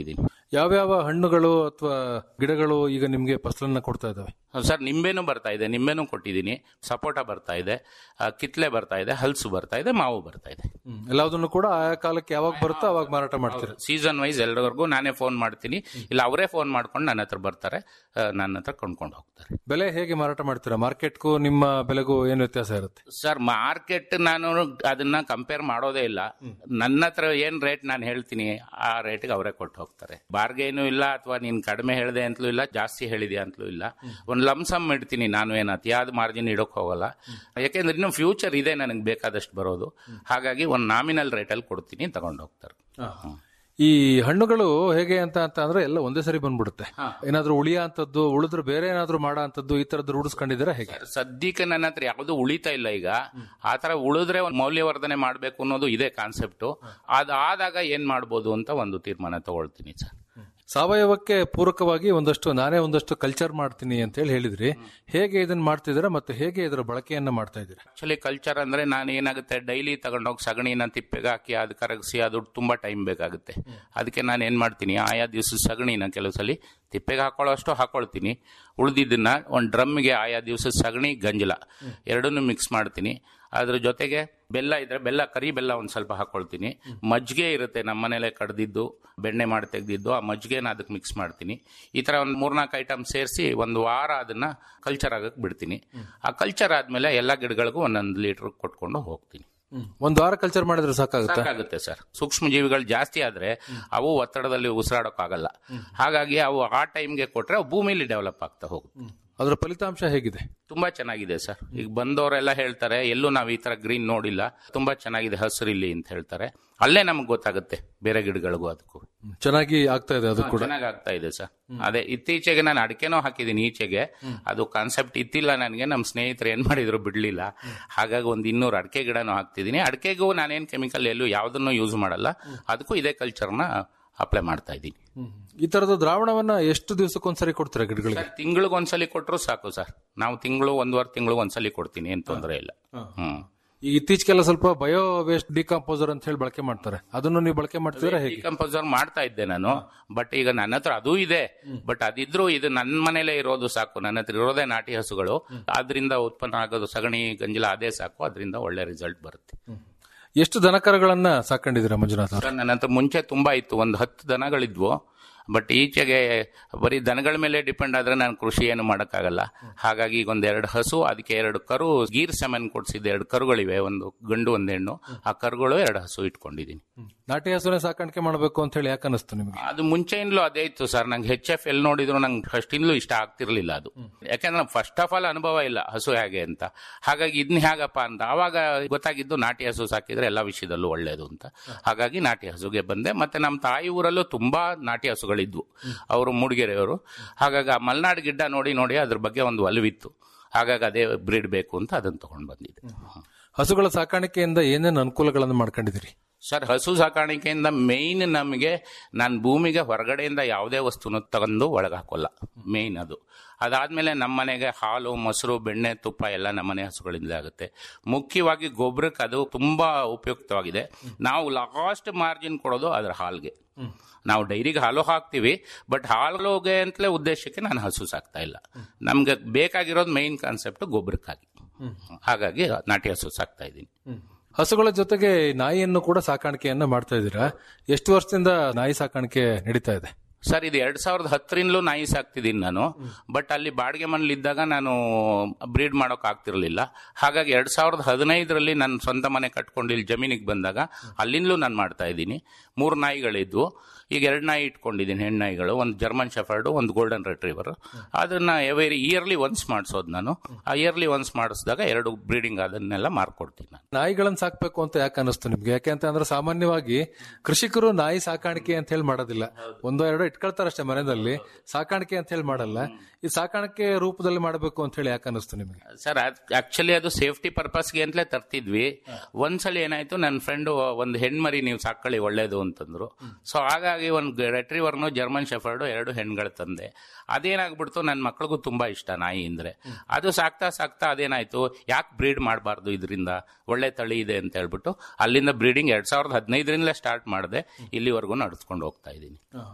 S2: ಯಾವ್ಯಾವ ಹಣ್ಣುಗಳು ಅಥವಾ ಗಿಡಗಳು ಈಗ ನಿಮ್ಗೆ ಫಸಲನ್ನ ಕೊಡ್ತಾ ಇದಾವೆ
S3: ಸರ್ ನಿಂಬೆನೂ ಬರ್ತಾ ಇದೆ ನಿಂಬೆನೂ ಕೊಟ್ಟಿದ್ದೀನಿ ಸಪೋಟ ಬರ್ತಾ ಇದೆ ಆ, ಕಿತ್ಲೆ ಬರ್ತಾ ಇದೆ ಹಲ್ಸು ಬರ್ತಾ ಇದೆ ಮಾವು ಬರ್ತಾ ಇದೆ
S2: ಎಲ್ಲದನ್ನು ಕೂಡ ಆಯಾ ಕಾಲಕ್ಕೆ ಯಾವಾಗ ಬರುತ್ತೋ ಅವಾಗ ಮಾರಾಟ ಮಾಡ್ತೀರಾ
S3: ಸೀಸನ್ ವೈಸ್ ಎಲ್ಲರಿಗೂ ನಾನೇ ಫೋನ್ ಮಾಡ್ತೀನಿ ಇಲ್ಲ ಅವರೇ ಫೋನ್ ಮಾಡ್ಕೊಂಡು ನನ್ನ ಹತ್ರ ಬರ್ತಾರೆ ಆ, ನನ್ನ ಹತ್ರ ಕೊಂಡ್ಕೊಂಡು ಹೋಗ್ತಾರೆ
S2: ಬೆಲೆ ಹೇಗೆ ಮಾರಾಟ ಮಾಡ್ತೀರಾ ಮಾರ್ಕೆಟ್ಗೂ ನಿಮ್ಮ ಬೆಲೆಗೂ ಏನು ವ್ಯತ್ಯಾಸ ಇರುತ್ತೆ
S3: ಸರ್ ಮಾರ್ಕೆಟ್ ನಾನು ಅದನ್ನ ಕಂಪೇರ್ ಮಾಡೋದೇ ಇಲ್ಲ ನನ್ನ ಹತ್ರ ಏನ್ ರೇಟ್ ನಾನು ಹೇಳ್ತೀನಿ ಆ ರೇಟ್ಗೆ ಅವರೇ ಕೊಟ್ಟು ಹೋಗ್ತಾರೆ ಬಾರ್ಗೇನು ಇಲ್ಲ ಅಥವಾ ನೀನ್ ಕಡಿಮೆ ಹೇಳಿದೆ ಅಂತಲೂ ಇಲ್ಲ ಜಾಸ್ತಿ ಹೇಳಿದೆ ಅಂತಲೂ ಇಲ್ಲ ಒಂದ್ ಲಮ್ಸಮ್ ಇಡ್ತೀನಿ ನಾನು ಏನು ಅತಿಯಾದ ಮಾರ್ಜಿನ್ ಇಡೋಕ್ ಹೋಗಲ್ಲ ಯಾಕೆಂದ್ರೆ ಇನ್ನು ಫ್ಯೂಚರ್ ಇದೆ ನನಗೆ ಬೇಕಾದಷ್ಟು ಬರೋದು ಹಾಗಾಗಿ ಒಂದು ನಾಮಿನಲ್ ರೇಟಲ್ಲಿ ಕೊಡ್ತೀನಿ ತಗೊಂಡು ಹೋಗ್ತಾರೆ ಹ್ಮ್.
S2: ಈ ಹಣ್ಣುಗಳು ಹೇಗೆ ಅಂತ ಅಂತ ಅಂದ್ರೆ ಎಲ್ಲ ಒಂದೇ ಸರಿ ಬಂದ್ಬಿಡುತ್ತೆ ಏನಾದ್ರೂ ಉಳಿಯ ಅಂತದ್ದು ಉಳಿದ್ರೆ ಬೇರೆ ಏನಾದ್ರೂ ಮಾಡೋ ಅಂತದ್ದು ಈ ತರದ್ದು ರೂಢಿಸ್ಕೊಂಡಿದ್ದೀರಾ ಹೇಗೆ
S3: ಸದ್ಯಕ್ಕೆ ನನ್ನ ಹತ್ರ ಯಾವುದು ಉಳಿತಾ ಇಲ್ಲ ಈಗ ಆ ತರ ಉಳಿದ್ರೆ ಒಂದು ಮೌಲ್ಯವರ್ಧನೆ ಮಾಡಬೇಕು ಅನ್ನೋದು ಇದೆ ಕಾನ್ಸೆಪ್ಟ್ ಅದಾದಾಗ ಏನ್ ಮಾಡ್ಬೋದು ಅಂತ ಒಂದು ತೀರ್ಮಾನ ತಗೊಳ್ತೀನಿ ಸರ್
S2: ಸಾವಯವಕ್ಕೆ ಪೂರಕವಾಗಿ ಒಂದಷ್ಟು ನಾನೇ ಒಂದಷ್ಟು ಕಲ್ಚರ್ ಮಾಡ್ತೀನಿ ಅಂತ ಹೇಳಿ ಹೇಳಿದ್ರಿ ಹೇಗೆ ಇದನ್ನ ಮಾಡ್ತಿದ್ದೀರಾ ಮತ್ತೆ ಹೇಗೆ ಇದರ ಬಳಕೆಯನ್ನ ಮಾಡ್ತಾ ಇದ್ದೀರಾ
S3: ಆಕ್ಚುಲಿ ಕಲ್ಚರ್ ಅಂದ್ರೆ ನಾನು ಏನಾಗುತ್ತೆ ಡೈಲಿ ತಗೊಂಡೋಗಿ ಸಗಣಿನ ತಿಪ್ಪೆಗೆ ಹಾಕಿ ಅದು ಕರಗಿಸಿ ಅದು ತುಂಬಾ ಟೈಮ್ ಬೇಕಾಗುತ್ತೆ ಅದಕ್ಕೆ ನಾನು ಏನ್ ಮಾಡ್ತೀನಿ ಆಯಾ ದಿವಸ ಸಗಣಿನ ಕೆಲವು ಸಲ ತಿಪ್ಪೆಗೆ ಹಾಕೊಳ್ಳೋ ಅಷ್ಟು ಹಾಕೊಳ್ತೀನಿ ಉಳಿದಿದ್ದನ್ನ ಒಂದು ಡ್ರಮ್ಗೆ ಆಯಾ ದಿವಸ ಸಗಣಿ ಗಂಜಲ ಎರಡನ್ನೂ ಮಿಕ್ಸ್ ಮಾಡ್ತೀನಿ ಅದ್ರ ಜೊತೆಗೆ ಬೆಲ್ಲ ಇದ್ರೆ ಬೆಲ್ಲ ಕರಿ ಬೆಲ್ಲ ಒಂದ್ ಸ್ವಲ್ಪ ಹಾಕೊಳ್ತೀನಿ ಮಜ್ಜಿಗೆ ಇರುತ್ತೆ ನಮ್ಮ ಮನೇಲೆ ಕಡ್ದಿದ್ದು ಬೆಣ್ಣೆ ಮಾಡಿ ತೆಗ್ದಿದ್ದು ಆ ಮಜ್ಜಿಗೆನ ಅದಕ್ಕೆ ಮಿಕ್ಸ್ ಮಾಡ್ತೀನಿ ಈ ತರ ಒಂದು ಮೂರ್ನಾಲ್ಕು ಐಟಮ್ ಸೇರಿಸಿ ಒಂದು ವಾರ ಅದನ್ನ ಕಲ್ಚರ್ ಆಗಕ್ಕೆ ಬಿಡ್ತೀನಿ ಆ ಕಲ್ಚರ್ ಆದ್ಮೇಲೆ ಎಲ್ಲ ಗಿಡಗಳಿಗೂ ಒಂದೊಂದು ಲೀಟರ್ ಕೊಟ್ಕೊಂಡು ಹೋಗ್ತೀನಿ
S2: ಒಂದ್ ವಾರ ಕಲ್ಚರ್ ಮಾಡಿದ್ರೆ ಸಾಕಾಗುತ್ತೆ
S3: ಸಾಕಾಗುತ್ತೆ ಸರ್ ಸೂಕ್ಷ್ಮ ಜೀವಿಗಳು ಜಾಸ್ತಿ ಆದ್ರೆ ಅವು ಒತ್ತಡದಲ್ಲಿ ಉಸಿರಾಡೋಕ್ಕಾಗಲ್ಲ ಹಾಗಾಗಿ ಅವು ಆ ಟೈಮ್ಗೆ ಕೊಟ್ರೆ ಅವು ಭೂಮಿಲಿ ಡೆವಲಪ್ ಆಗ್ತಾ ಹೋಗುತ್ತೆ
S2: ಅದರ ಫಲಿತಾಂಶ ಹೇಗಿದೆ
S3: ತುಂಬಾ ಚೆನ್ನಾಗಿದೆ ಸರ್ ಈಗ ಬಂದವರೆಲ್ಲ ಹೇಳ್ತಾರೆ ಎಲ್ಲೂ ನಾವು ಈ ತರ ಗ್ರೀನ್ ನೋಡಿಲ್ಲ ತುಂಬಾ ಚೆನ್ನಾಗಿದೆ ಹಸಿರಿಲ್ಲಿ ಅಂತ ಹೇಳ್ತಾರೆ ಅಲ್ಲೇ ನಮ್ಗೆ ಗೊತ್ತಾಗುತ್ತೆ ಬೇರೆ ಗಿಡಗಳಿಗೂ ಅದಕ್ಕೂ
S2: ಚೆನ್ನಾಗಿ ಆಗ್ತಾ ಇದೆ ಅದು ಕೂಡ
S3: ಚೆನ್ನಾಗಿ ಆಗ್ತಾ ಇದೆ ಸರ್ ಅದೇ ಇತ್ತೀಚೆಗೆ ನಾನು ಅಡಿಕೆನೂ ಹಾಕಿದ್ದೀನಿ ಈಚೆಗೆ ಅದು ಕಾನ್ಸೆಪ್ಟ್ ಇತ್ತಿಲ್ಲ ನನಗೆ ನಮ್ಮ ಸ್ನೇಹಿತರು ಏನ್ ಮಾಡಿದ್ರು ಬಿಡ್ಲಿಲ್ಲ ಹಾಗಾಗಿ ಒಂದು ಇನ್ನೂರು ಅಡಿಕೆ ಗಿಡನೂ ಹಾಕ್ತಿದ್ದೀನಿ ಅಡಿಕೆಗೂ ನಾನೇನ್ ಕೆಮಿಕಲ್ ಎಲ್ಲೂ ಯಾವ್ದನ್ನು ಯೂಸ್ ಮಾಡಲ್ಲ ಅದಕ್ಕೂ ಇದೇ ಕಲ್ಚರ್ನ ಅಪ್ಲೈ ಮಾಡ್ತಾ ಇದ್ದೀನಿ
S2: ಈ ತರದ ದ್ರಾವಣವನ್ನ ಎಷ್ಟು ದಿವಸಕ್ಕೊಂದ್ಸರಿ ಕೊಡ್ತೀರಾ ಗಿಡಗಳಿಗೆ
S3: ಸರ್ ತಿಂಗಳಿಗೆ ಒಂದ್ಸಲಿ ಕೊಟ್ಟರು ಸಾಕು ಸರ್ ನಾವು ತಿಂಗಳು ಒಂದೂವರೆ ತಿಂಗಳು ಒಂದ್ಸಲಿ ಕೊಡ್ತೀನಿ ಏನ್ ತೊಂದರೆ ಇಲ್ಲ ಹ್ಮ್
S2: ಈ ಇತ್ತೀಚೆಗೆಲ್ಲ ಸ್ವಲ್ಪ ಬಯೋ ವೇಸ್ಟ್ ಡಿಕಾಂಪೋಸರ್ ಅಂತ ಹೇಳಿ ಬಳಕೆ ಮಾಡ್ತಾರೆ ಅದನ್ನು ನೀವು ಬಳಕೆ ಮಾಡ್ತೀರಾ ಹೇಗೆ
S3: ಕಂಪೋಸರ್ ಮಾಡ್ತಾ ಇದ್ದೆ ನಾನು ಬಟ್ ಈಗ ನನ್ನ ಹತ್ರ ಅದೂ ಇದೆ ಬಟ್ ಅದಿದ್ರು ಇದು ನನ್ನ ಮನೇಲೆ ಇರೋದು ಸಾಕು ನನ್ನ ಹತ್ರ ಇರೋದೇ ನಾಟಿ ಹಸುಗಳು ಅದರಿಂದ ಉತ್ಪನ್ನ ಆಗೋದು ಸಗಣಿ ಗಂಜಲ ಅದೇ ಸಾಕು ಅದರಿಂದ ಒಳ್ಳೆ ರಿಸಲ್ಟ್ ಬರುತ್ತೆ
S2: ಎಷ್ಟು ದನಕರಗಳನ್ನ ಸಾಕೊಂಡಿದ್ದೀರಾ ಮಂಜುನಾಥ್ ಅವ್ರೆ?
S3: ಸರ್ ನನ್ನ ಹತ್ರ ಮುಂಚೆ ತುಂಬಾ ಇತ್ತು ಒಂದು ಹತ್ತು ದನಗಳಿದ್ವು ಬಟ್ ಈಚೆಗೆ ಬರೀ ದನಗಳ ಮೇಲೆ ಡಿಪೆಂಡ್ ಆದ್ರೆ ನಾನು ಕೃಷಿ ಏನು ಮಾಡೋಕ್ಕಾಗಲ್ಲ ಹಾಗಾಗಿ ಈಗ ಒಂದ್ ಎರಡು ಹಸು ಅದಕ್ಕೆ ಎರಡು ಕರು ಗೀರ್ ಸೆಮೆನ್ ಕೊಡ್ಸಿದ್ದೆ ಎರಡು ಕರುಗಳಿವೆ ಒಂದು ಗಂಡು ಒಂದು ಹೆಣ್ಣು ಆ ಕರುಗಳು ಎರಡು ಹಸು ಇಟ್ಕೊಂಡಿದ್ದೀನಿ
S2: ನಾಟಿ ಹಸುನೇ ಸಾಕಾಣಿಕೆ ಮಾಡಬೇಕು ಅಂತ ಹೇಳಿ ಯಾಕೆ ಅನಿಸ್ತು ನಿಮಗೆ
S3: ಅದು ಮುಂಚೆಯಿಂದಲೂ ಅದೇ ಇತ್ತು ಸರ್ ನಂಗೆ ಹೆಚ್ ಎಫ್ ಎಲ್ ನೋಡಿದ್ರು ನಂಗೆ ಫಸ್ಟಿಂದಲೂ ಇಷ್ಟ ಆಗ್ತಿರ್ಲಿಲ್ಲ ಅದು ಯಾಕಂದ್ರೆ ಫಸ್ಟ್ ಆಫ್ ಆಲ್ ಅನುಭವ ಇಲ್ಲ ಹಸು ಹೇಗೆ ಅಂತ ಹಾಗಾಗಿ ಇದನ್ನ ಹೇಗಪ್ಪ ಅಂತ ಆವಾಗ ಗೊತ್ತಾಗಿದ್ದು ನಾಟಿ ಹಸು ಸಾಕಿದ್ರೆ ಎಲ್ಲ ವಿಷಯದಲ್ಲೂ ಒಳ್ಳೇದು ಅಂತ ಹಾಗಾಗಿ ನಾಟಿ ಹಸುಗೆ ಬಂದೆ ಮತ್ತೆ ನಮ್ಮ ತಾಯಿ ಊರಲ್ಲೂ ತುಂಬಾ ನಾಟಿ ಹಸುಗಳಿದ್ವು ಅವರು ಮೂಡಿಗೆರೆಯವರು ಹಾಗಾಗಿ ಆ ಮಲೆನಾಡು ಗಿಡ್ಡ ನೋಡಿ ನೋಡಿ ಅದ್ರ ಬಗ್ಗೆ ಒಂದು ಒಲವಿತ್ತು ಹಾಗಾಗಿ ಅದೇ ಬ್ರೀಡ್ ಬೇಕು ಅಂತ ಅದನ್ನ ತಗೊಂಡು ಬಂದಿದ್ದೆ
S2: ಹಸುಗಳ ಸಾಕಾಣಿಕೆಯಿಂದ ಏನೇನು ಅನುಕೂಲಗಳನ್ನು ಮಾಡ್ಕೊಂಡಿದ್ದೀರಿ
S3: ಸರ್ ಹಸು ಸಾಕಾಣಿಕೆಯಿಂದ ಮೇಯ್ನ್ ನಮಗೆ ನಾನು ಭೂಮಿಗೆ ಹೊರಗಡೆಯಿಂದ ಯಾವುದೇ ವಸ್ತುನ ತಗೊಂಡು ಒಳಗೆ ಹಾಕೋಲ್ಲ ಮೇಯ್ನ್ ಅದು ಅದಾದ್ಮೇಲೆ ನಮ್ಮ ಮನೆಗೆ ಹಾಲು ಮೊಸರು ಬೆಣ್ಣೆ ತುಪ್ಪ ಎಲ್ಲ ನಮ್ಮನೆ ಹಸುಗಳಿಂದ ಆಗುತ್ತೆ ಮುಖ್ಯವಾಗಿ ಗೊಬ್ಬರಕ್ಕೆ ಅದು ತುಂಬಾ ಉಪಯುಕ್ತವಾಗಿದೆ ನಾವು ಲಾಸ್ಟ್ ಮಾರ್ಜಿನ್ ಕೊಡೋದು ಅದರ ಹಾಲ್ಗೆ ನಾವು ಡೈರಿಗೆ ಹಾಲು ಹಾಕ್ತಿವಿ ಬಟ್ ಹಾಲುಗೆ ಅಂತಲೇ ಉದ್ದೇಶಕ್ಕೆ ನಾನು ಹಸು ಸಾಕ್ತಾ ಇಲ್ಲ ನಮ್ಗೆ ಬೇಕಾಗಿರೋದು ಮೇಯ್ನ್ ಕಾನ್ಸೆಪ್ಟ್ ಗೊಬ್ಬರಕ್ಕಾಗಿ ಹಾಗಾಗಿ ನಾಟಿ ಹಸು ಸಾಕ್ತಾ ಇದ್ದೀನಿ
S2: ಹಸುಗಳ ಜೊತೆಗೆ ನಾಯಿಯನ್ನು ಕೂಡ ಸಾಕಾಣಿಕೆಯನ್ನ ಮಾಡ್ತಾ ಇದ್ದೀರಾ ಎಷ್ಟು ವರ್ಷದಿಂದ ನಾಯಿ ಸಾಕಾಣಿಕೆ ನಡೀತಾ ಇದೆ
S3: ಸರ್ ಇದು ಎರಡ್ ಸಾವಿರದ ಹತ್ತರಿಂದಲೂ ನಾಯಿ ಸಾಕ್ತಿದ್ದೀನಿ ನಾನು ಬಟ್ ಅಲ್ಲಿ ಬಾಡಿಗೆ ಮನೇಲಿ ಇದ್ದಾಗ ನಾನು ಬ್ರೀಡ್ ಮಾಡೋಕ್ ಆಗ್ತಿರ್ಲಿಲ್ಲ ಹಾಗಾಗಿ ಎರಡ್ ಸಾವಿರದ ಹದಿನೈದರಲ್ಲಿ ನನ್ನ ಸ್ವಂತ ಮನೆ ಕಟ್ಕೊಂಡು ಇಲ್ಲಿ ಜಮೀನಿಗೆ ಬಂದಾಗ ಅಲ್ಲಿಂದಲೂ ನಾನು ಮಾಡ್ತಾ ಇದ್ದೀನಿ ಮೂರು ನಾಯಿಗಳಿದ್ವು ಈಗ ಎರಡು ನಾಯಿ ಇಟ್ಕೊಂಡಿದ್ದೀನಿ ಹೆಣ್ಣು ನಾಯಿಗಳು ಒಂದು ಜರ್ಮನ್ ಶೆಫರ್ಡು ಒಂದು ಗೋಲ್ಡನ್ ರೆಟ್ರೀವರ್ ಅದನ್ನ ಎವರಿ ಇಯರ್ಲಿ ಒನ್ಸ್ ಮಾಡಿಸೋದು ನಾನು ಆ ಇಯರ್ಲಿ ಒನ್ಸ್ ಮಾಡಿಸಿದಾಗ ಎರಡು ಬ್ರೀಡಿಂಗ್ ಅದನ್ನೆಲ್ಲ ಮಾರ್ಕೊಡ್ತೀನಿ ನಾನು
S2: ನಾಯಿಗಳನ್ನ ಸಾಕ್ಬೇಕು ಅಂತ ಯಾಕೆ ಅನಿಸ್ತು ನಿಮ್ಗೆ ಯಾಕೆ ಅಂದ್ರೆ ಸಾಮಾನ್ಯವಾಗಿ ಕೃಷಿಕರು ನಾಯಿ ಸಾಕಾಣಿಕೆ ಅಂತ ಹೇಳಿ ಮಾಡೋದಿಲ್ಲ ಒಂದೋ ಎರಡೋ ಇಟ್ಕೊಳ್ತಾರೆ ಅಷ್ಟೇ ಮನೆಯಲ್ಲಿ ಸಾಕಾಣಿಕೆ ಅಂತ ಹೇಳಿ ಮಾಡಲ್ಲ ಈ ಸಾಕಾಣಿಕೆ ರೂಪದಲ್ಲಿ ಮಾಡಬೇಕು ಅಂತ ಹೇಳಿ ಯಾಕೆ ಅನಿಸ್ತು ನಿಮಗೆ
S3: ಸರ್ ಆಕ್ಚುಲಿ ಅದು ಸೇಫ್ಟಿ ಪರ್ಪಸ್ಗೆ ಅಂತಲೇ ತರ್ತಿದ್ವಿ ಒಂದ್ಸಲ ಏನಾಯ್ತು ನನ್ನ ಫ್ರೆಂಡ್ ಒಂದು ಹೆಣ್ಮರಿ ನೀವು ಸಾಕೊಳ್ಳಿ ಒಳ್ಳೇದು ಅಂತಂದ್ರು ಸೊ ಹಾಗಾಗಿ ಒಂದು ರೆಟ್ರಿವರ್ನು ಜರ್ಮನ್ ಶೆಫರ್ಡು ಎರಡು ಹೆಣ್ಗಳು ತಂದೆ ಅದೇನಾಗ್ಬಿಡ್ತು ನನ್ನ ಮಕ್ಳಿಗೂ ತುಂಬಾ ಇಷ್ಟ ನಾಯಿ ಅಂದ್ರೆ ಅದು ಸಾಕ್ತಾ ಸಾಕ್ತಾ ಅದೇನಾಯ್ತು ಯಾಕೆ ಬ್ರೀಡ್ ಮಾಡಬಾರ್ದು ಇದರಿಂದ ಒಳ್ಳೆ ತಳಿ ಇದೆ ಅಂತ ಹೇಳ್ಬಿಟ್ಟು ಅಲ್ಲಿಂದ ಬ್ರೀಡಿಂಗ್ ಎರಡ್ ಸಾವಿರದ ಹದಿನೈದರಿಂದಲೇ ಸ್ಟಾರ್ಟ್ ಮಾಡಿದೆ ಇಲ್ಲಿವರೆಗೂ ನಡೆಸ್ಕೊಂಡು ಹೋಗ್ತಾ ಇದ್ದೀನಿ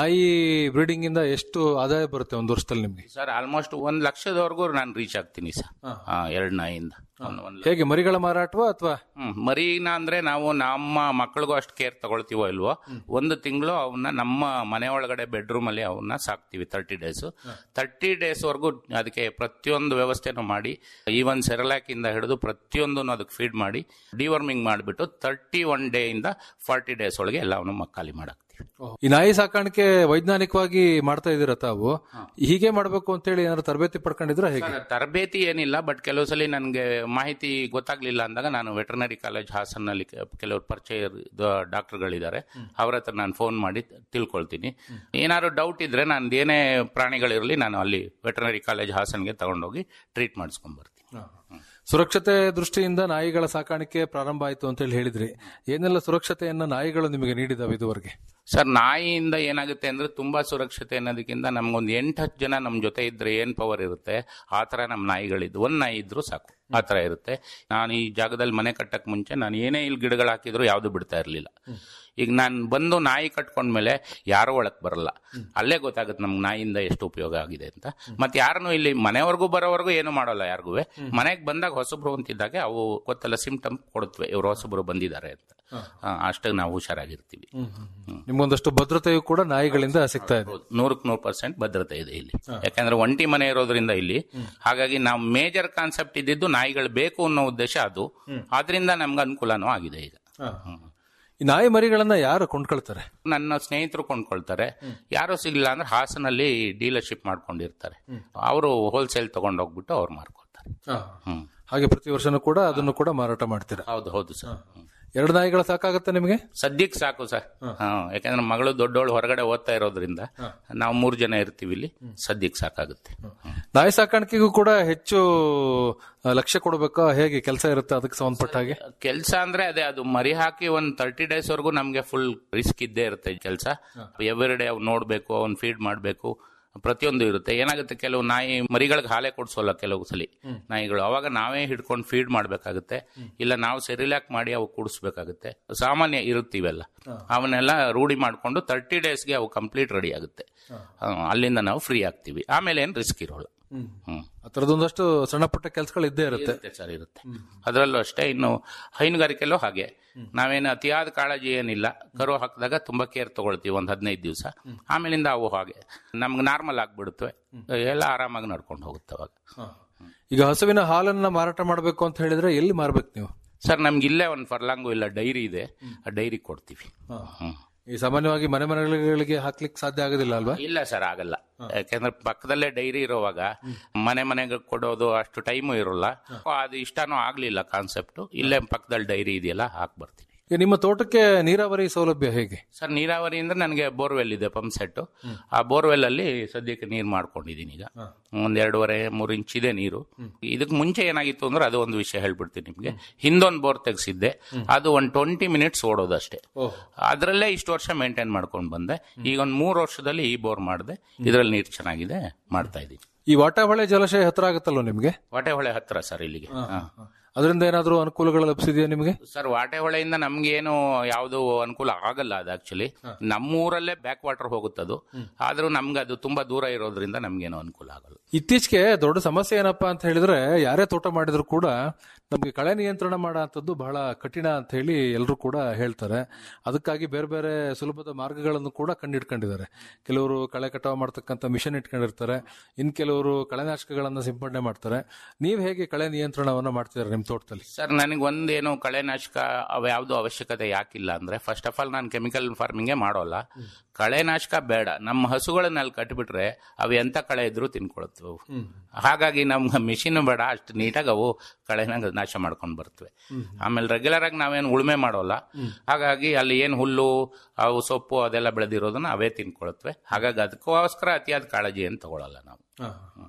S2: ನಾಯಿ ಬ್ರೀಡಿಂಗ್ ಇಂದ ಎಷ್ಟು ಆದಾಯ ಬರುತ್ತೆ ಒಂದು ವರ್ಷದಲ್ಲಿ ನಿಮ್ಗೆ
S3: ಸರ್ ಆಲ್ಮೋಸ್ಟ್ ಒಂದ್ ಲಕ್ಷದವರೆಗೂ ನಾನು ರೀಚ್ ಆಗ್ತೀನಿ ಸರ್ ಎರಡು ನಾಯಿಯಿಂದ ಒಂದ್- ಒಂದ್ ಲಕ್ಷ.
S2: ಹೇಗೆ ಮರಿಗಳ ಮಾರಾಟವಾ ಅಥವಾ
S3: ಹ್ಮ್ ಮರಿನ ಅಂದ್ರೆ ನಾವು ನಮ್ಮ ಮಕ್ಕಳಿಗೂ ಅಷ್ಟು ಕೇರ್ ತಗೊಳ್ತೀವೋ ಇಲ್ವೋ ಒಂದು ತಿಂಗಳು ಅವನ್ನ ನಮ್ಮ ಮನೆ ಒಳಗಡೆ ಬೆಡ್ರೂಮ್ ಅಲ್ಲಿ ಅವನ್ನ ಸಾಕ್ತಿವಿ ತರ್ಟಿ ಡೇಸ್ ತರ್ಟಿ ಡೇಸ್ ವರೆಗೂ ಅದಕ್ಕೆ ಪ್ರತಿಯೊಂದು ವ್ಯವಸ್ಥೆನೂ ಮಾಡಿ ಈವನ್ ಸೆರಲಾಕ್ ಇಂದ ಹಿಡಿದು ಪ್ರತಿಯೊಂದನ್ನು ಅದಕ್ಕೆ ಫೀಡ್ ಮಾಡಿ ಡಿವರ್ಮಿಂಗ್ ಮಾಡಿಬಿಟ್ಟು ತರ್ಟಿ ಒನ್ ಡೇ ಇಂದ ಫಾರ್ಟಿ ಡೇಸ್ ಒಳಗೆ ಎಲ್ಲವನ್ನು ಮಕ್ಕಾಲಿ ಮಾಡಾಕ್ತಿವಿ
S2: ಈ ನಾಯಿ ಸಾಕಾಣಿಕೆ ವೈಜ್ಞಾನಿಕವಾಗಿ ಮಾಡ್ತಾ ಇದೀರ ತಾವು ಹೀಗೆ ಮಾಡ್ಬೇಕು ಅಂತ ಹೇಳಿ ಏನಾದ್ರು ತರಬೇತಿ ಪಡ್ಕೊಂಡಿದ್ರ ಹೇಗೆ
S3: ಸರ್, ತರಬೇತಿ ಏನಿಲ್ಲ ಬಟ್ ಕೆಲವು ಸಲ ನನಗೆ ಮಾಹಿತಿ ಗೊತ್ತಾಗ್ಲಿಲ್ಲ ಅಂದಾಗ ನಾನು ವೆಟರ್ನರಿ ಕಾಲೇಜ್ ಹಾಸನ್ನಲ್ಲಿ ಕೆ- ಕೆಲವರು ಪರಿಚಯ ಡಾಕ್ಟರ್ಗಳಿದ್ದಾರೆ ಅವ್ರ ಹತ್ರ ನಾನು ಫೋನ್ ಮಾಡಿ ತಿಳ್ಕೊಳ್ತೀನಿ ಏನಾದ್ರು ಡೌಟ್ ಇದ್ರೆ ನಾನು ಏನೇ ಪ್ರಾಣಿಗಳಿರಲಿ ನಾನು ಅಲ್ಲಿ ವೆಟರ್ನರಿ ಕಾಲೇಜ್ ಹಾಸನ್ಗೆ ತಗೊಂಡೋಗಿ ಟ್ರೀಟ್ ಮಾಡಿಸ್ಕೊಂಡ್ ಬರ್ತೀನಿ
S2: ಸುರಕ್ಷತೆ ದೃಷ್ಟಿಯಿಂದ ನಾಯಿಗಳ ಸಾಕಾಣಿಕೆ ಪ್ರಾರಂಭ ಆಯ್ತು ಅಂತ ಹೇಳಿ ಹೇಳಿದ್ರಿ ಏನೆಲ್ಲ ಸುರಕ್ಷತೆಯನ್ನ ನಾಯಿಗಳು ನಿಮಗೆ ನೀಡಿದಾವೆ ಇದುವರೆಗೆ
S3: ಸರ್ ನಾಯಿಯಿಂದ ಏನಾಗುತ್ತೆ ಅಂದ್ರೆ ತುಂಬಾ ಸುರಕ್ಷತೆ ಅನ್ನೋದಕ್ಕಿಂತ ನಮ್ಗೊಂದು ಎಂಟು ಹತ್ತು ಜನ ನಮ್ಮ ಜೊತೆ ಇದ್ರೆ ಏನ್ ಪವರ್ ಇರುತ್ತೆ ಆ ತರ ನಮ್ಮ ನಾಯಿಗಳಿದ್ದು ಒಂದ್ ನಾಯಿ ಇದ್ರು ಸಾಕು ಆ ತರ ಇರುತ್ತೆ ನಾನು ಈ ಜಾಗದಲ್ಲಿ ಮನೆ ಕಟ್ಟಕ್ ಮುಂಚೆ ನಾನು ಏನೇ ಇಲ್ಲಿ ಗಿಡಗಳು ಹಾಕಿದ್ರು ಯಾವ್ದು ಬಿಡ್ತಾ ಇರ್ಲಿಲ್ಲ ಈಗ ನಾನು ಬಂದು ನಾಯಿ ಕಟ್ಕೊಂಡ್ಮೇಲೆ ಯಾರು ಒಳಕ್ ಬರಲ್ಲ ಅಲ್ಲೇ ಗೊತ್ತಾಗುತ್ತೆ ನಮ್ಗೆ ನಾಯಿಯಿಂದ ಎಷ್ಟು ಉಪಯೋಗ ಆಗಿದೆ ಅಂತ ಮತ್ತೆ ಯಾರನ್ನು ಇಲ್ಲಿ ಮನೆವರೆಗೂ ಬರೋವರೆಗೂ ಏನು ಮಾಡೋಲ್ಲ ಯಾರಿಗೂ ಮನೆಗೆ ಬಂದಾಗ ಹೊಸಬ್ರು ಅಂತಿದ್ದಾಗ ಅವು ಗೊತ್ತಲ್ಲ ಸಿಂಪ್ಟಮ್ ಕೊಡುತ್ತವೆ ಇವರು ಹೊಸಬ್ರು ಬಂದಿದ್ದಾರೆ ಅಂತ ಆ, ಅಷ್ಟೇ ನಾವು ಹುಷಾರಾಗಿರ್ತೀವಿ
S2: ನಿಮ್ಗೊಂದಷ್ಟು ಭದ್ರತೆಯು ಕೂಡ ನಾಯಿಗಳಿಂದ ಸಿಗ್ತಾ ಇದೆ
S3: ಹೌದು, ನೂರಕ್ಕೆ ನೂರು ಪರ್ಸೆಂಟ್ ಭದ್ರತೆ ಇದೆ ಇಲ್ಲಿ ಯಾಕಂದ್ರೆ ಒಂಟಿ ಮನೆ ಇರೋದ್ರಿಂದ ಇಲ್ಲಿ ಹಾಗಾಗಿ ನಾವು ಮೇಜರ್ ಕಾನ್ಸೆಪ್ಟ್ ಇದ್ದಿದ್ದು ನಾಯಿಗಳು ಬೇಕು ಅನ್ನೋ ಉದ್ದೇಶ ಅದು ಆದ್ರಿಂದ ನಮ್ಗೆ ಅನುಕೂಲನೂ ಆಗಿದೆ ಈಗ ಹ್ಮ್.
S2: ಈ ನಾಯಿ ಮರಿಗಳನ್ನ ಯಾರು ಕೊಂಡ್ಕೊಳ್ತಾರೆ
S3: ನನ್ನ ಸ್ನೇಹಿತರು ಕೊಂಡ್ಕೊಳ್ತಾರೆ ಯಾರು ಸಿಗ್ಲಿಲ್ಲ ಅಂದ್ರೆ ಹಾಸನಲ್ಲಿ ಡೀಲರ್ಶಿಪ್ ಮಾಡ್ಕೊಂಡಿರ್ತಾರೆ ಅವರು ಹೋಲ್ಸೇಲ್ ತಗೊಂಡೋಗ್ಬಿಟ್ಟು ಅವ್ರು ಮಾರ್ಕೊಳ್ತಾರೆ ಹ್ಮ್
S2: ಹಾಗೆ ಪ್ರತಿ ವರ್ಷನೂ ಕೂಡ ಅದನ್ನು ಕೂಡ ಮಾರಾಟ ಮಾಡ್ತೀರಾ
S3: ಹೌದು ಹೌದು ಸರ್
S2: ಎರಡು ನಾಯಿಗಳ ಸಾಕಾಗತ್ತೆ ನಿಮಗೆ
S3: ಸದ್ಯಕ್ಕೆ ಸಾಕು ಸರ್ ಹಾ ಯಾಕಂದ್ರೆ ಮಗಳು ದೊಡ್ಡವಳು ಹೊರಗಡೆ ಓದ್ತಾ ಇರೋದ್ರಿಂದ ನಾವು ಮೂರು ಜನ ಇರ್ತೀವಿ ಇಲ್ಲಿ ಸದ್ಯಕ್ಕೆ ಸಾಕಾಗುತ್ತೆ
S2: ನಾಯಿ ಸಾಕಾಣಿಕೆಗೂ ಕೂಡ ಹೆಚ್ಚು ಆ, ಲಕ್ಷ್ಯ ಕೊಡಬೇಕಾ ಹೇಗೆ ಕೆಲಸ ಇರುತ್ತೆ ಅದಕ್ಕೆ ಸಂಬಂಧಪಟ್ಟ ಹಾಗೆ
S3: ಕೆಲಸ ಅಂದ್ರೆ ಅದೇ ಅದು ಮರಿ ಹಾಕಿ ಒಂದ್ ತರ್ಟಿ ಡೇಸ್ ವರೆಗೂ ನಮ್ಗೆ ಫುಲ್ ರಿಸ್ಕ್ ಇದ್ದೇ ಇರುತ್ತೆ ಕೆಲಸ ಎವ್ರಿ ಡೇ ಅವ್ನು ನೋಡ್ಬೇಕು ಅವ್ನ್ ಫೀಡ್ ಮಾಡ್ಬೇಕು ಪ್ರತಿಯೊಂದು ಇರುತ್ತೆ ಏನಾಗುತ್ತೆ ಕೆಲವು ನಾಯಿ ಮರಿಗಳಿಗೆ ಹಾಲೇ ಕೊಡ್ಸೋಲ್ಲ ಕೆಲವು ಸಲಿ ನಾಯಿಗಳು ಅವಾಗ ನಾವೇ ಹಿಡ್ಕೊಂಡು ಫೀಡ್ ಮಾಡ್ಬೇಕಾಗುತ್ತೆ ಇಲ್ಲ ನಾವು ಸೆರಿಲಾಕ್ ಮಾಡಿ ಅವು ಕೂಡಿಸ್ಬೇಕಾಗುತ್ತೆ ಸಾಮಾನ್ಯ ಇರುತ್ತೀವೆಲ್ಲ ಅವನ್ನೆಲ್ಲ ರೂಢಿ ಮಾಡ್ಕೊಂಡು ತರ್ಟಿ ಡೇಸ್ಗೆ ಅವು ಕಂಪ್ಲೀಟ್ ರೆಡಿ ಆಗುತ್ತೆ ಆ, ಅಲ್ಲಿಂದ ನಾವು ಫ್ರೀ ಆಗ್ತೀವಿ ಆಮೇಲೆ ಏನು ರಿಸ್ಕ್ ಇರೋಲ್ಲ ಹ್ಮ್
S2: ಆ ಥರದೊಂದಷ್ಟು ಸಣ್ಣ ಪುಟ್ಟ ಕೆಲಸಗಳು ಇದ್ದೇ ಇರುತ್ತೆ
S3: ಇರುತ್ತೆ ಸರ್ ಇರುತ್ತೆ ಅದರಲ್ಲೂ ಅಷ್ಟೇ ಇನ್ನು ಹೈನುಗಾರಿಕೆಲ್ಲೂ ಹಾಗೆ ನಾವೇನು ಅತಿಯಾದ ಕಾಳಜಿ ಏನಿಲ್ಲ ಕರು ಹಾಕಿದಾಗ ತುಂಬಾ ಕೇರ್ ತಗೊಳ್ತೀವಿ ಒಂದ್ ಹದಿನೈದು ದಿವಸ ಆಮೇಲಿಂದ ಅವು ಹಾಗೆ ನಮ್ಗೆ ನಾರ್ಮಲ್ ಆಗ್ಬಿಡುತ್ತವೆ ಎಲ್ಲ ಆರಾಮಾಗಿ ನಡ್ಕೊಂಡು ಹೋಗುತ್ತೆ ಅವಾಗ
S2: ಈಗ ಹಸುವಿನ ಹಾಲನ್ನ ಮಾರಾಟ ಮಾಡಬೇಕು ಅಂತ ಹೇಳಿದ್ರೆ ಎಲ್ಲಿ ಮಾರ್ಬೇಕು ನೀವು
S3: ಸರ್ ನಮ್ಗೆ ಇಲ್ಲೇ ಒಂದು ಫರ್ಲಾಂಗು ಇಲ್ಲ ಡೈರಿ ಇದೆ ಆ ಡೈರಿ ಕೊಡ್ತೀವಿ ಹ್ಮ್.
S2: ಈ ಸಾಮಾನ್ಯವಾಗಿ ಮನೆ ಮನೆಗಳಿಗೆ ಹಾಕ್ಲಿಕ್ಕೆ ಸಾಧ್ಯ ಆಗೋದಿಲ್ಲ ಅಲ್ವಾ
S3: ಇಲ್ಲ ಸರ್ ಆಗಲ್ಲ ಯಾಕೆಂದ್ರೆ ಪಕ್ಕದಲ್ಲೇ ಡೈರಿ ಇರುವಾಗ ಮನೆ ಮನೆಗೆ ಕೊಡೋದು ಅಷ್ಟು ಟೈಮು ಇರೋಲ್ಲ ಅದು ಇಷ್ಟನೂ ಆಗ್ಲಿಲ್ಲ ಕಾನ್ಸೆಪ್ಟ್ ಇಲ್ಲೇ ಪಕ್ಕದಲ್ಲಿ ಡೈರಿ ಇದೆಯಲ್ಲ ಹಾಕ್ ಬರ್ತೀನಿ
S2: ಈಗ ನಿಮ್ಮ ತೋಟಕ್ಕೆ ನೀರಾವರಿ ಸೌಲಭ್ಯ ಹೇಗೆ
S3: ಸರ್ ನೀರಾವರಿ ಅಂದ್ರೆ ನನಗೆ ಬೋರ್ವೆಲ್ ಇದೆ ಪಂಪ್ ಸೆಟ್ ಆ ಬೋರ್ವೆಲ್ ಅಲ್ಲಿ ಸದ್ಯಕ್ಕೆ ನೀರು ಮಾಡ್ಕೊಂಡಿದ್ದೀನಿ ಈಗ ಒಂದ್ ಎರಡೂವರೆ ಮೂರು ಇಂಚ್ ಇದೆ ನೀರು ಇದಕ್ಕೆ ಮುಂಚೆ ಏನಾಗಿತ್ತು ಅಂದ್ರೆ ಅದು ಒಂದು ವಿಷಯ ಹೇಳ್ಬಿಡ್ತೀನಿ ನಿಮ್ಗೆ ಹಿಂದೊಂದು ಬೋರ್ ತೆಗ್ಸಿದ್ದೆ ಅದು ಒಂದ್ ಟ್ವೆಂಟಿ ಮಿನಿಟ್ಸ್ ಓಡೋದಷ್ಟೇ ಅದರಲ್ಲೇ ಇಷ್ಟು ವರ್ಷ ಮೇಂಟೈನ್ ಮಾಡ್ಕೊಂಡು ಬಂದೆ ಈಗ ಒಂದ್ ಮೂರು ವರ್ಷದಲ್ಲಿ ಈ ಬೋರ್ ಮಾಡಿದೆ ಇದರಲ್ಲಿ ನೀರು ಚೆನ್ನಾಗಿದೆ ಮಾಡ್ತಾ ಇದ್ದೀನಿ
S2: ಈ ವಾಟಾಹೊಳೆ ಜಲಾಶಯ ಹತ್ರ ಆಗುತ್ತಲ್ವ ನಿಮ್ಗೆ
S3: ವಾಟೆಹೊಳೆ ಹತ್ರ ಸರ್ ಇಲ್ಲಿಗೆ ಹಾ.
S2: ಅದರಿಂದ ಏನಾದರೂ ಅನುಕೂಲಗಳು ಲಭಿಸಿದೆಯಾ ನಿಮಗೆ
S3: ಸರ್ ವಾಟೆಹೊಳೆಯಿಂದ ನಮ್ಗೇನು ಯಾವುದು ಅನುಕೂಲ ಆಗಲ್ಲ ಅದು ಆಕ್ಚುಲಿ ನಮ್ಮೂರಲ್ಲೇ ಬ್ಯಾಕ್ ವಾಟರ್ ಹೋಗುತ್ತದು ಆದ್ರೂ ನಮ್ಗೆ ಅದು ತುಂಬಾ ದೂರ ಇರೋದ್ರಿಂದ ನಮ್ಗೇನು ಅನುಕೂಲ ಆಗಲ್ಲ
S2: ಇತ್ತೀಚೆಗೆ ದೊಡ್ಡ ಸಮಸ್ಯೆ ಏನಪ್ಪಾ ಅಂತ ಹೇಳಿದ್ರೆ ಯಾರೇ ತೋಟ ಮಾಡಿದ್ರು ಕೂಡ ನಮಗೆ ಕಳೆ ನಿಯಂತ್ರಣ ಮಾಡೋ ಅಂಥದ್ದು ಬಹಳ ಕಠಿಣ ಅಂತ ಹೇಳಿ ಎಲ್ಲರೂ ಕೂಡ ಹೇಳ್ತಾರೆ ಅದಕ್ಕಾಗಿ ಬೇರೆ ಬೇರೆ ಸುಲಭದ ಮಾರ್ಗಗಳನ್ನು ಕೂಡ ಕಂಡಿಡ್ಕೊಂಡಿದ್ದಾರೆ ಕೆಲವರು ಕಳೆ ಕಟಾವು ಮಾಡ್ತಕ್ಕಂಥ ಮಿಷನ್ ಇಟ್ಕೊಂಡಿರ್ತಾರೆ ಇನ್ ಕೆಲವರು ಕಳೆನಾಶಕಗಳನ್ನ ಸಿಂಪಡಣೆ ಮಾಡ್ತಾರೆ ನೀವು ಹೇಗೆ ಕಳೆ ನಿಯಂತ್ರಣವನ್ನ ಮಾಡ್ತಿದ್ದಾರೆ ನಿಮ್ಮ ತೋಟದಲ್ಲಿ
S3: ಸರ್ ನನಗೆ ಒಂದೇನು ಕಳೆನಾಶಕ ಅವ ಯಾವ್ದು ಅವಶ್ಯಕತೆ ಯಾಕಿಲ್ಲ ಅಂದ್ರೆ ಫಸ್ಟ್ ಆಫ್ ಆಲ್ ನಾನು ಕೆಮಿಕಲ್ ಫಾರ್ಮಿಂಗೇ ಮಾಡೋಲ್ಲ ಕಳೆನಾಶಕ ಬೇಡ ನಮ್ಮ ಹಸುಗಳನ್ನ ಅಲ್ಲಿ ಕಟ್ಬಿಟ್ರೆ ಅವು ಎಂತ ಕಳೆ ಇದ್ರೂ ತಿನ್ಕೊಳತ್ವೆ ಅವು ಹಾಗಾಗಿ ನಮ್ಗೆ ಮಿಷಿನ್ ಬೇಡ ಅಷ್ಟು ನೀಟಾಗಿ ಅವು ಕಳೆನ ನಾಶ ಮಾಡ್ಕೊಂಡು ಬರ್ತವೆ ಆಮೇಲೆ ರೆಗ್ಯುಲರ್ ಆಗಿ ನಾವೇನು ಉಳುಮೆ ಮಾಡೋಲ್ಲ ಹಾಗಾಗಿ ಅಲ್ಲಿ ಏನು ಹುಲ್ಲು ಅವು ಸೊಪ್ಪು ಅದೆಲ್ಲ ಬೆಳೆದಿರೋದನ್ನ ಅವೇ ತಿನ್ಕೊಳತ್ವೆ ಹಾಗಾಗಿ ಅದಕ್ಕೋಸ್ಕರ ಅತಿಯಾದ ಕಾಳಜಿ ಏನು ತಗೊಳಲ್ಲ ನಾವು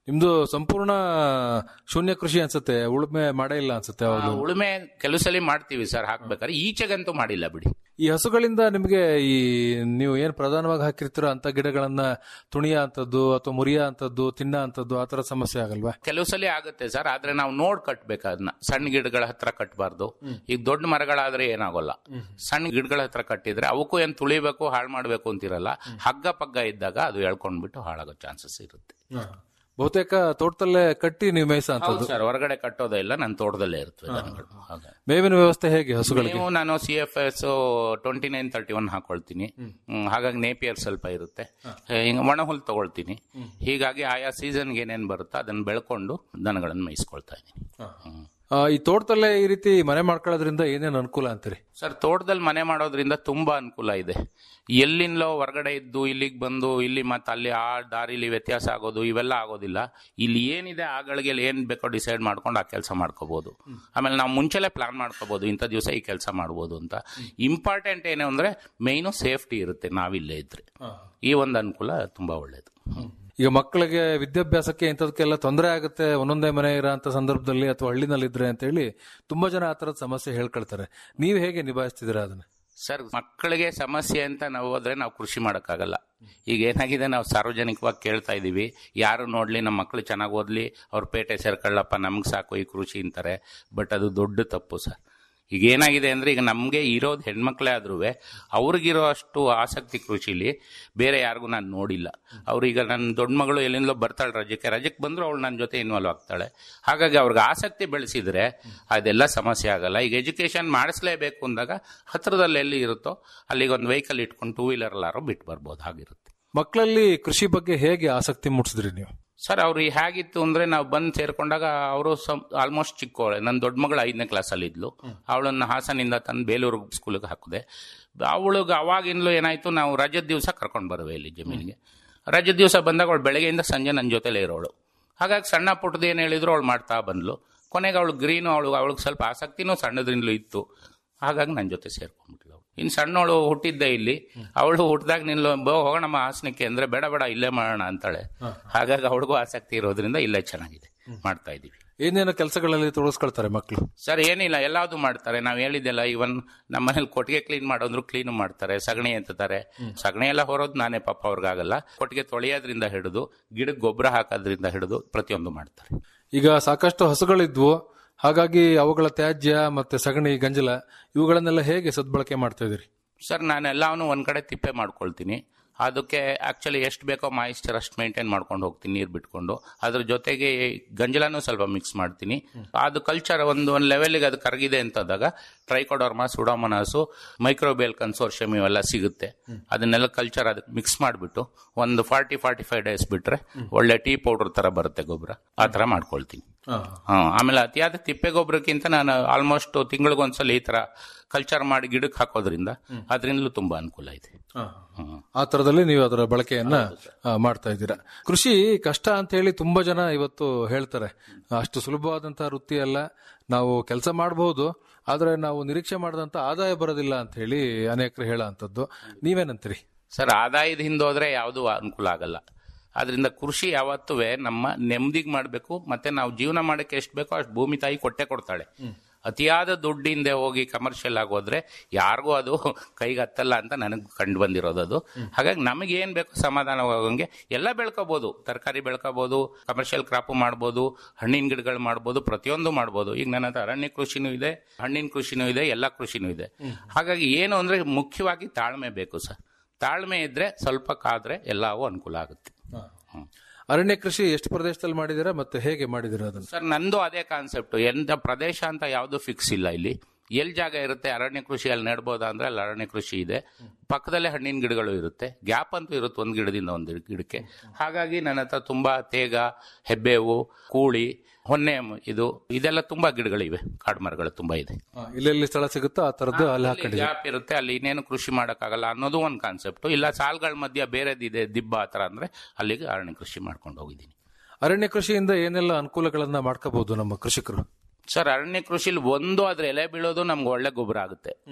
S2: ನಿಮ್ದು ಸಂಪೂರ್ಣ ಶೂನ್ಯ ಕೃಷಿ ಅನ್ಸುತ್ತೆ ಉಳುಮೆ ಮಾಡೇ ಇಲ್ಲ ಅನ್ಸುತ್ತೆ
S3: ಆ,
S2: ಅವಾಗ
S3: ಉಳುಮೆ ಕೆಲವು ಸಲ ಮಾಡ್ತೀವಿ ಸರ್ ಹಾಕ್ಬೇಕಾದ್ರೆ ಈಚೆಗಂತೂ ಮಾಡಿಲ್ಲ ಬಿಡಿ
S2: ಈ ಹಸುಗಳಿಂದ ನಿಮಗೆ ಈ ನೀವು ಏನ್ ಪ್ರಧಾನವಾಗಿ ಹಾಕಿರ್ತೀರೋ ಅಂತ ಗಿಡಗಳನ್ನ ತುಣಿಯ ಅಂತದ್ದು ಅಥವಾ ಮುರಿಯ ಅಂತದ್ದು ತಿನ್ನ ಅಂತದ್ದು ಆತರ ಸಮಸ್ಯೆ ಆಗಲ್ವಾ
S3: ಕೆಲವು ಸಲ ಆಗುತ್ತೆ ಸರ್ ಆದ್ರೆ ನಾವು ನೋಡ್ ಕಟ್ಬೇಕು ಅದನ್ನ ಸಣ್ಣ ಗಿಡಗಳ ಹತ್ರ ಕಟ್ಟಬಾರ್ದು ಈಗ ದೊಡ್ಡ ಮರಗಳಾದ್ರೆ ಏನಾಗೋಲ್ಲ ಸಣ್ಣ ಗಿಡಗಳ ಹತ್ರ ಕಟ್ಟಿದ್ರೆ ಅವಕ್ಕೂ ಏನ್ ತುಳಿಬೇಕು ಹಾಳು ಮಾಡ್ಬೇಕು ಅಂತಿರಲ್ಲ ಹಗ್ಗ ಪಗ್ಗ ಇದ್ದಾಗ ಅದು ಎಳ್ಕೊಂಡ್ಬಿಟ್ಟು ಹಾಳಾಗೋ ಚಾನ್ಸಸ್ ಇರುತ್ತೆ
S2: ಬಹುತೇಕ ತೋಟದಲ್ಲೇ ಕಟ್ಟಿ ನೀವು ಮೇಯ್ಸ ಅಂತದ್ದು
S3: ಸರ್ ಹೊರಗಡೆ ಕಟ್ಟೋದೇ ಇಲ್ಲ ನನ್ನ ತೋಟದಲ್ಲೇ ಇರುತ್ತವೆ ದನಗಳು ಹಾಗೆ
S2: ಮೇವಿನ ವ್ಯವಸ್ಥೆ ಹೇಗೆ ಹಸುಗಳಿಗೆ
S3: ನೀವು ನಾನು C F S twenty nine thirty one ಹಾಕೊಳ್ತೀನಿ ಹ್ಮ್, ಹಾಗಾಗಿ ನೇಪಿಯರ್ ಸ್ವಲ್ಪ ಇರುತ್ತೆ ಹಿಂಗ ಒಣ ಹುಲ್ ತಗೊಳ್ತೀನಿ ಹೀಗಾಗಿ ಆಯಾ ಸೀಸನ್ಗೆ ಏನೇನು ಬರುತ್ತೋ ಅದನ್ನ ಬೆಳ್ಕೊಂಡು ದನಗಳನ್ನು ಮೇಯಿಸ್ಕೊಳ್ತಾ ಇದ್ದೀನಿ ಹ್ಮ್.
S2: ಆ, ಈ ತೋಟದಲ್ಲೇ ಈ ರೀತಿ ಮನೆ ಮಾಡ್ಕೊಳ್ಳೋದ್ರಿಂದ ಏನೇನು ಅನುಕೂಲ ಅಂತೀರಿ
S3: ಸರ್ ತೋಟದಲ್ಲಿ ಮನೆ ಮಾಡೋದ್ರಿಂದ ತುಂಬಾ ಅನುಕೂಲ ಇದೆ ಎಲ್ಲಿಂದಲೋ ಹೊರಗಡೆ ಇದ್ದು ಇಲ್ಲಿಗೆ ಬಂದು ಇಲ್ಲಿ ಮತ್ತೆ ಅಲ್ಲಿ ಆ ದಾರಿಲಿ ವ್ಯತ್ಯಾಸ ಆಗೋದು ಇವೆಲ್ಲ ಆಗೋದಿಲ್ಲ ಇಲ್ಲಿ ಏನಿದೆ ಆ ಗಳಿಗೆಯಲ್ಲಿ ಏನ್ ಬೇಕೋ ಡಿಸೈಡ್ ಮಾಡ್ಕೊಂಡು ಆ ಕೆಲಸ ಮಾಡ್ಕೋಬಹುದು ಆಮೇಲೆ ನಾವು ಮುಂಚೆಲೆ ಪ್ಲಾನ್ ಮಾಡ್ಕೋಬಹುದು ಇಂಥ ದಿವಸ ಈ ಕೆಲಸ ಮಾಡ್ಬೋದು ಅಂತ ಇಂಪಾರ್ಟೆಂಟ್ ಏನು ಅಂದ್ರೆ ಮೇಯ್ನು ಸೇಫ್ಟಿ ಇರುತ್ತೆ ನಾವಿಲ್ಲೇ ಇದ್ರೆ ಈ ಒಂದು ಅನುಕೂಲ ತುಂಬಾ ಒಳ್ಳೇದು
S2: ಈಗ ಮಕ್ಕಳಿಗೆ ವಿದ್ಯಾಭ್ಯಾಸಕ್ಕೆ ಇಂಥದಕ್ಕೆಲ್ಲ ತೊಂದರೆ ಆಗುತ್ತೆ ಒಂದೊಂದೇ ಮನೆ ಇರೋಂಥ ಸಂದರ್ಭದಲ್ಲಿ ಅಥವಾ ಹಳ್ಳಿನಲ್ಲಿ ಇದ್ರೆ ಅಂತ ಹೇಳಿ ತುಂಬಾ ಜನ ಆ ತರದ ಸಮಸ್ಯೆ ಹೇಳ್ಕೊಳ್ತಾರೆ ನೀವು ಹೇಗೆ ನಿಭಾಯಿಸ್ತಿದ್ದೀರಾ ಅದನ್ನ
S3: ಸರ್ ಮಕ್ಕಳಿಗೆ ಸಮಸ್ಯೆ ಅಂತ ನಾವು ಹೋದ್ರೆ ನಾವು ಕೃಷಿ ಮಾಡೋಕ್ಕಾಗಲ್ಲ ಈಗ ಏನಾಗಿದೆ ನಾವು ಸಾರ್ವಜನಿಕವಾಗಿ ಕೇಳ್ತಾ ಇದೀವಿ ಯಾರು ನೋಡ್ಲಿ ನಮ್ಮ ಮಕ್ಕಳು ಚೆನ್ನಾಗಿ ಓದ್ಲಿ ಅವ್ರ ಪೇಟೆ ಸೇರ್ಕೊಳ್ಳಪ್ಪ ನಮ್ಗೆ ಸಾಕು ಈ ಕೃಷಿ ಅಂತಾರೆ ಬಟ್ ಅದು ದೊಡ್ಡ ತಪ್ಪು ಸರ್ ಈಗ ಏನಾಗಿದೆ ಅಂದ್ರೆ ಈಗ ನಮಗೆ ಇರೋದು ಹೆಣ್ಮಕ್ಳೇ ಆದ್ರೂ ಅವ್ರಿಗಿರೋ ಅಷ್ಟು ಆಸಕ್ತಿ ಕೃಷಿಲಿ ಬೇರೆ ಯಾರಿಗೂ ನಾನು ನೋಡಿಲ್ಲ ಅವ್ರು ಈಗ ನನ್ನ ದೊಡ್ಡ ಮಗಳು ಎಲ್ಲಿಂದಲೋ ಬರ್ತಾಳೆ ರಜಕ್ಕೆ ರಜಕ್ಕೆ ಬಂದ್ರು ಅವಳು ನನ್ನ ಜೊತೆ ಇನ್ವಾಲ್ವ್ ಆಗ್ತಾಳೆ ಹಾಗಾಗಿ ಅವ್ರಿಗೆ ಆಸಕ್ತಿ ಬೆಳೆಸಿದ್ರೆ ಅದೆಲ್ಲ ಸಮಸ್ಯೆ ಆಗಲ್ಲ ಈಗ ಎಜುಕೇಶನ್ ಮಾಡಿಸ್ಲೇಬೇಕು ಅಂದಾಗ ಹತ್ರದಲ್ಲಿ ಎಲ್ಲಿ ಇರುತ್ತೋ ಅಲ್ಲಿಗೆ ಒಂದು ವೆಹಿಕಲ್ ಇಟ್ಕೊಂಡು ಟೂ ವೀಲರ್ ಎಲ್ಲಾರು ಬಿಟ್ಟು ಬರ್ಬೋದು ಹಾಗಿರುತ್ತೆ
S2: ಮಕ್ಕಳಲ್ಲಿ ಕೃಷಿ ಬಗ್ಗೆ ಹೇಗೆ ಆಸಕ್ತಿ ಮೂಡಿಸಿದ್ರಿ ನೀವು
S3: ಸರ್ ಅವ್ರು ಹೇಗಿತ್ತು ಅಂದ್ರೆ ನಾವು ಬಂದು ಸೇರ್ಕೊಂಡಾಗ ಅವರು ಆಲ್ಮೋಸ್ಟ್ ಚಿಕ್ಕವಳೆ ನನ್ನ ದೊಡ್ಡ ಮಗಳು ಐದನೇ ಕ್ಲಾಸಲ್ಲಿ ಇದ್ಲು ಅವಳನ್ನ ಹಾಸನಿಂದ ತಂದು ಬೇಲೂರು ಸ್ಕೂಲಿಗೆ ಹಾಕಿದೆ ಅವಳಿಗೆ ಅವಾಗಿಂದಲೂ ಏನಾಯ್ತು ನಾವು ರಜದ ದಿವಸ ಕರ್ಕೊಂಡು ಬರುವೆ ಇಲ್ಲಿ ಜಮೀನಿಗೆ ರಜದ ದಿವಸ ಬಂದಾಗ ಅವಳು ಬೆಳಗ್ಗೆಯಿಂದ ಸಂಜೆ ನನ್ನ ಜೊತೆಲೇ ಇರೋಳು ಹಾಗಾಗಿ ಸಣ್ಣ ಪುಟ್ಟದ ಏನು ಹೇಳಿದ್ರು ಅವಳು ಮಾಡ್ತಾ ಬಂದ್ಲು ಕೊನೆಗೆ ಅವಳು ಗ್ರೀನು ಅವಳು ಅವಳಿಗೆ ಸ್ವಲ್ಪ ಆಸಕ್ತಿನೂ ಸಣ್ಣದ್ರಿಂದಲೂ ಇತ್ತು ಹಾಗಾಗಿ ನನ್ನ ಜೊತೆ ಸೇರ್ಕೊಂಡ್ಬಿಟ್ಲು ಅವಳು ಇನ್ನು ಸಣ್ಣವಳು ಹುಟ್ಟಿದ್ದೆ ಇಲ್ಲಿ ಅವಳು ಹುಟ್ಟಿದಾಗ ನಿಲ್ಲು ಬೋ ಹೋಗೋಣಮ್ಮ ಹಾಸನಕ್ಕೆ ಅಂದ್ರೆ ಬೇಡ ಬೇಡ ಇಲ್ಲೇ ಮಾಡೋಣ ಅಂತಾಳೆ ಹಾಗಾಗಿ ಅವಳಿಗೂ ಆಸಕ್ತಿ ಇರೋದ್ರಿಂದ ಇಲ್ಲೇ ಚೆನ್ನಾಗಿದೆ ಮಾಡ್ತಾ ಇದೀವಿ
S2: ಏನೇನೋ ಕೆಲಸಗಳಲ್ಲಿ ತೊಡಗಿಸ್ಕೊಳ್ತಾರೆ ಮಕ್ಕಳು
S3: ಸರ್ ಏನಿಲ್ಲ ಎಲ್ಲಾವುದು ಮಾಡ್ತಾರೆ ನಾವು ಹೇಳಿದ್ದೆಲ್ಲ ಇವನ್ ನಮ್ಮ ಮನೇಲಿ ಕೊಟ್ಟಿಗೆ ಕ್ಲೀನ್ ಮಾಡೋದ್ರು ಕ್ಲೀನ್ ಮಾಡ್ತಾರೆ ಸಗಣಿ ಎತ್ತುತ್ತಾರೆ ಸಗಣಿ ಎಲ್ಲ ಹೊರೋದು ನಾನೇ ಪಾಪ ಅವ್ರಿಗಾಗಲ್ಲ ಕೊಟ್ಟಿಗೆ ತೊಳೆಯೋದ್ರಿಂದ ಹಿಡಿದು ಗಿಡಕ್ಕೆ ಗೊಬ್ಬರ ಹಾಕೋದ್ರಿಂದ ಹಿಡಿದು ಪ್ರತಿಯೊಂದು ಮಾಡ್ತಾರೆ
S2: ಈಗ ಸಾಕಷ್ಟು ಹಸುಗಳಿದ್ವು ಹಾಗಾಗಿ ಅವುಗಳ ತ್ಯಾಜ್ಯ ಮತ್ತೆ ಸಗಣಿ ಗಂಜಲ ಇವುಗಳನ್ನೆಲ್ಲ ಹೇಗೆ ಸದ್ಬಳಕೆ ಮಾಡ್ತಾ ಇದೀರಿ
S3: ಸರ್ ನಾನು ಎಲ್ಲವನ್ನೂ ಒಂದ್ ಕಡೆ ತಿಪ್ಪೆ ಮಾಡ್ಕೊಳ್ತೀನಿ ಅದಕ್ಕೆ ಆಕ್ಚುಲಿ ಎಷ್ಟು ಬೇಕೋ ಮಾಯಿಸ್ಚರ್ ಅಷ್ಟು ಮೇಂಟೈನ್ ಮಾಡ್ಕೊಂಡು ಹೋಗ್ತೀನಿ ನೀರು ಬಿಟ್ಕೊಂಡು ಅದ್ರ ಜೊತೆಗೆ ಗಂಜಲನೂ ಸ್ವಲ್ಪ ಮಿಕ್ಸ್ ಮಾಡ್ತೀನಿ ಅದು ಕಲ್ಚರ್ ಒಂದು ಒಂದು ಲೆವೆಲ್ಗೆ ಅದು ಕರಗಿದೆ ಅಂತಂದಾಗ ಟ್ರೈಕೋಡರ್ಮಾ ಸುಡೋಮನಾಸು ಮೈಕ್ರೋಬೇಲ್ ಕನ್ಸೋರ್ಷಿಯಮ್ ಇವೆಲ್ಲ ಸಿಗುತ್ತೆ ಅದನ್ನೆಲ್ಲ ಕಲ್ಚರ್ ಅದಕ್ಕೆ ಮಿಕ್ಸ್ ಮಾಡಿಬಿಟ್ಟು ಒಂದು ಫಾರ್ಟಿ ಫಾರ್ಟಿ ಫೈವ್ ಡೇಸ್ ಬಿಟ್ರೆ ಒಳ್ಳೆ ಟೀ ಪೌಡರ್ ತರ ಬರುತ್ತೆ ಗೊಬ್ಬರ ಆ ತರ ಮಾಡ್ಕೊಳ್ತೀನಿ ಹಾ ಆಮೇಲೆ ಅತಿಯಾದ ತಿಪ್ಪೆ ಗೊಬ್ಬರಕ್ಕಿಂತ ನಾನು ಆಲ್ಮೋಸ್ಟ್ ತಿಂಗಳಿಗೊಂದ್ಸಲ ಈ ತರ ಕಲ್ಚರ್ ಮಾಡಿ ಗಿಡಕ್ಕೆ ಹಾಕೋದ್ರಿಂದ ಅದರಿಂದಲೂ ತುಂಬಾ ಅನುಕೂಲ ಇದೆ ಹ್ಮ್.
S2: ಆ ತರದಲ್ಲಿ ನೀವು ಅದರ ಬಳಕೆಯನ್ನ ಆ, ಮಾಡ್ತಾ ಇದ್ದೀರಾ ಕೃಷಿ ಕಷ್ಟ ಅಂತ ಹೇಳಿ ತುಂಬಾ ಜನ ಇವತ್ತು ಹೇಳ್ತಾರೆ ಅಷ್ಟು ಸುಲಭವಾದಂತಹ ವೃತ್ತಿ ಅಲ್ಲ ನಾವು ಕೆಲಸ ಮಾಡಬಹುದು ಆದ್ರೆ ನಾವು ನಿರೀಕ್ಷೆ ಮಾಡಿದಂತ ಆದಾಯ ಬರೋದಿಲ್ಲ ಅಂತ ಹೇಳಿ ಅನೇಕರು ಹೇಳೋ ಅಂತದ್ದು ನೀವೇನಂತೀರಿ
S3: ಸರ್ ಆದಾಯದ ಹಿಂದೋದ್ರೆ ಯಾವುದು ಅನುಕೂಲ ಆಗಲ್ಲ ಆದ್ರಿಂದ ಕೃಷಿ ಯಾವತ್ತೂ ನಮ್ಮ ನೆಮ್ಮದಿಗೆ ಮಾಡಬೇಕು ಮತ್ತೆ ನಾವು ಜೀವನ ಮಾಡಕ್ಕೆ ಎಷ್ಟು ಬೇಕೋ ಅಷ್ಟು ಭೂಮಿ ತಾಯಿ ಕೊಟ್ಟೆ ಕೊಡ್ತಾಳೆ ಅತಿಯಾದ ದುಡ್ಡಿಂದ ಹೋಗಿ ಕಮರ್ಷಿಯಲ್ ಆಗೋದ್ರೆ ಯಾರಿಗೂ ಅದು ಕೈಗೆ ಹತ್ತಲ್ಲ ಅಂತ ನನಗೆ ಕಂಡು ಬಂದಿರೋದು ಅದು ಹಾಗಾಗಿ ನಮಗೆ ಏನ್ ಬೇಕೋ ಸಮಾಧಾನವಾಗಂಗೆ ಎಲ್ಲ ಬೆಳ್ಕೋಬಹುದು ತರಕಾರಿ ಬೆಳ್ಕೋಬಹುದು ಕಮರ್ಷಿಯಲ್ ಕ್ರಾಪ್ ಮಾಡ್ಬೋದು ಹಣ್ಣಿನ ಗಿಡಗಳು ಮಾಡ್ಬೋದು ಪ್ರತಿಯೊಂದು ಮಾಡ್ಬೋದು ಈಗ ನನ್ನ ಹತ್ರ ಅರಣ್ಯ ಕೃಷಿನೂ ಇದೆ ಹಣ್ಣಿನ ಕೃಷಿನೂ ಇದೆ ಎಲ್ಲ ಕೃಷಿನೂ ಇದೆ ಹಾಗಾಗಿ ಏನು ಅಂದ್ರೆ ಮುಖ್ಯವಾಗಿ ತಾಳ್ಮೆ ಬೇಕು ಸರ್ ತಾಳ್ಮೆ ಇದ್ರೆ ಸ್ವಲ್ಪ ಕಾದ್ರೆ ಎಲ್ಲವೂ ಅನುಕೂಲ ಆಗುತ್ತೆ ಹ್ಮ್.
S2: ಅರಣ್ಯ ಕೃಷಿ ಎಷ್ಟು ಪ್ರದೇಶದಲ್ಲಿ ಮಾಡಿದ್ದೀರಾ ಮತ್ತೆ ಹೇಗೆ ಮಾಡಿದ್ದೀರಾ ಅದನ್ನ
S3: ಸರ್ ನಂದು ಅದೇ ಕಾನ್ಸೆಪ್ಟ್ ಎಂತ ಪ್ರದೇಶ ಅಂತ ಯಾವುದು ಫಿಕ್ಸ್ ಇಲ್ಲ ಇಲ್ಲಿ ಎಲ್ಲಿ ಜಾಗ ಇರುತ್ತೆ ಅರಣ್ಯ ಕೃಷಿ ಅಲ್ಲಿ ನೆಡ್ಬೋದಾ ಅಂದ್ರೆ ಅಲ್ಲಿ ಅರಣ್ಯ ಕೃಷಿ ಇದೆ ಪಕ್ಕದಲ್ಲೇ ಹಣ್ಣಿನ ಗಿಡಗಳು ಇರುತ್ತೆ ಗ್ಯಾಪ್ ಅಂತೂ ಇರುತ್ತೆ ಒಂದು ಗಿಡದಿಂದ ಒಂದು ಗಿಡಕ್ಕೆ ಹಾಗಾಗಿ ನನ್ನ ಹತ್ರ ತುಂಬಾ ತೇಗ ಹೆಬ್ಬೇವು ಕೂಳಿ ಹೊನ್ನೆ ಇದು ಇದೆಲ್ಲ ತುಂಬಾ ಗಿಡಗಳಿವೆ ಕಾಡು ಮರಗಳು ತುಂಬಾ ಇದೆ
S2: ಆ, ಎಲ್ಲೆಲ್ಲಿ ಸ್ಥಳ ಸಿಗುತ್ತೋ ಆ ತರದ್ದು ಅಲ್ಲಿ ಹಾಕೊಂಡಿದ್ದೀರಾ
S3: ಗ್ಯಾಪ್ ಇರುತ್ತೆ ಅಲ್ಲಿ ಇನ್ನೇನು ಕೃಷಿ ಮಾಡಕ್ಕಾಗಲ್ಲ ಅನ್ನೋದು ಒಂದು ಕಾನ್ಸೆಪ್ಟ್ ಇಲ್ಲ ಸಾಲ್ಗಳ ಮಧ್ಯ ಬೇರೆದಿದೆ ದಿಬ್ಬ ಆ ಥರ ಅಂದ್ರೆ ಅಲ್ಲಿಗೆ ಅರಣ್ಯ ಕೃಷಿ ಮಾಡ್ಕೊಂಡು ಹೋಗಿದ್ದೀನಿ
S2: ಅರಣ್ಯ ಕೃಷಿಯಿಂದ ಏನೆಲ್ಲ ಅನುಕೂಲಗಳನ್ನ ಮಾಡ್ಕೋಬಹುದು ನಮ್ಮ ಕೃಷಿಕರು
S3: ಸರ್ ಅರಣ್ಯ ಕೃಷಿಲಿ ಒಂದು ಅದ್ರ ಎಲೆ ಬೀಳೋದು ನಮ್ಗೆ ಒಳ್ಳೆ ಗೊಬ್ಬರ ಆಗುತ್ತೆ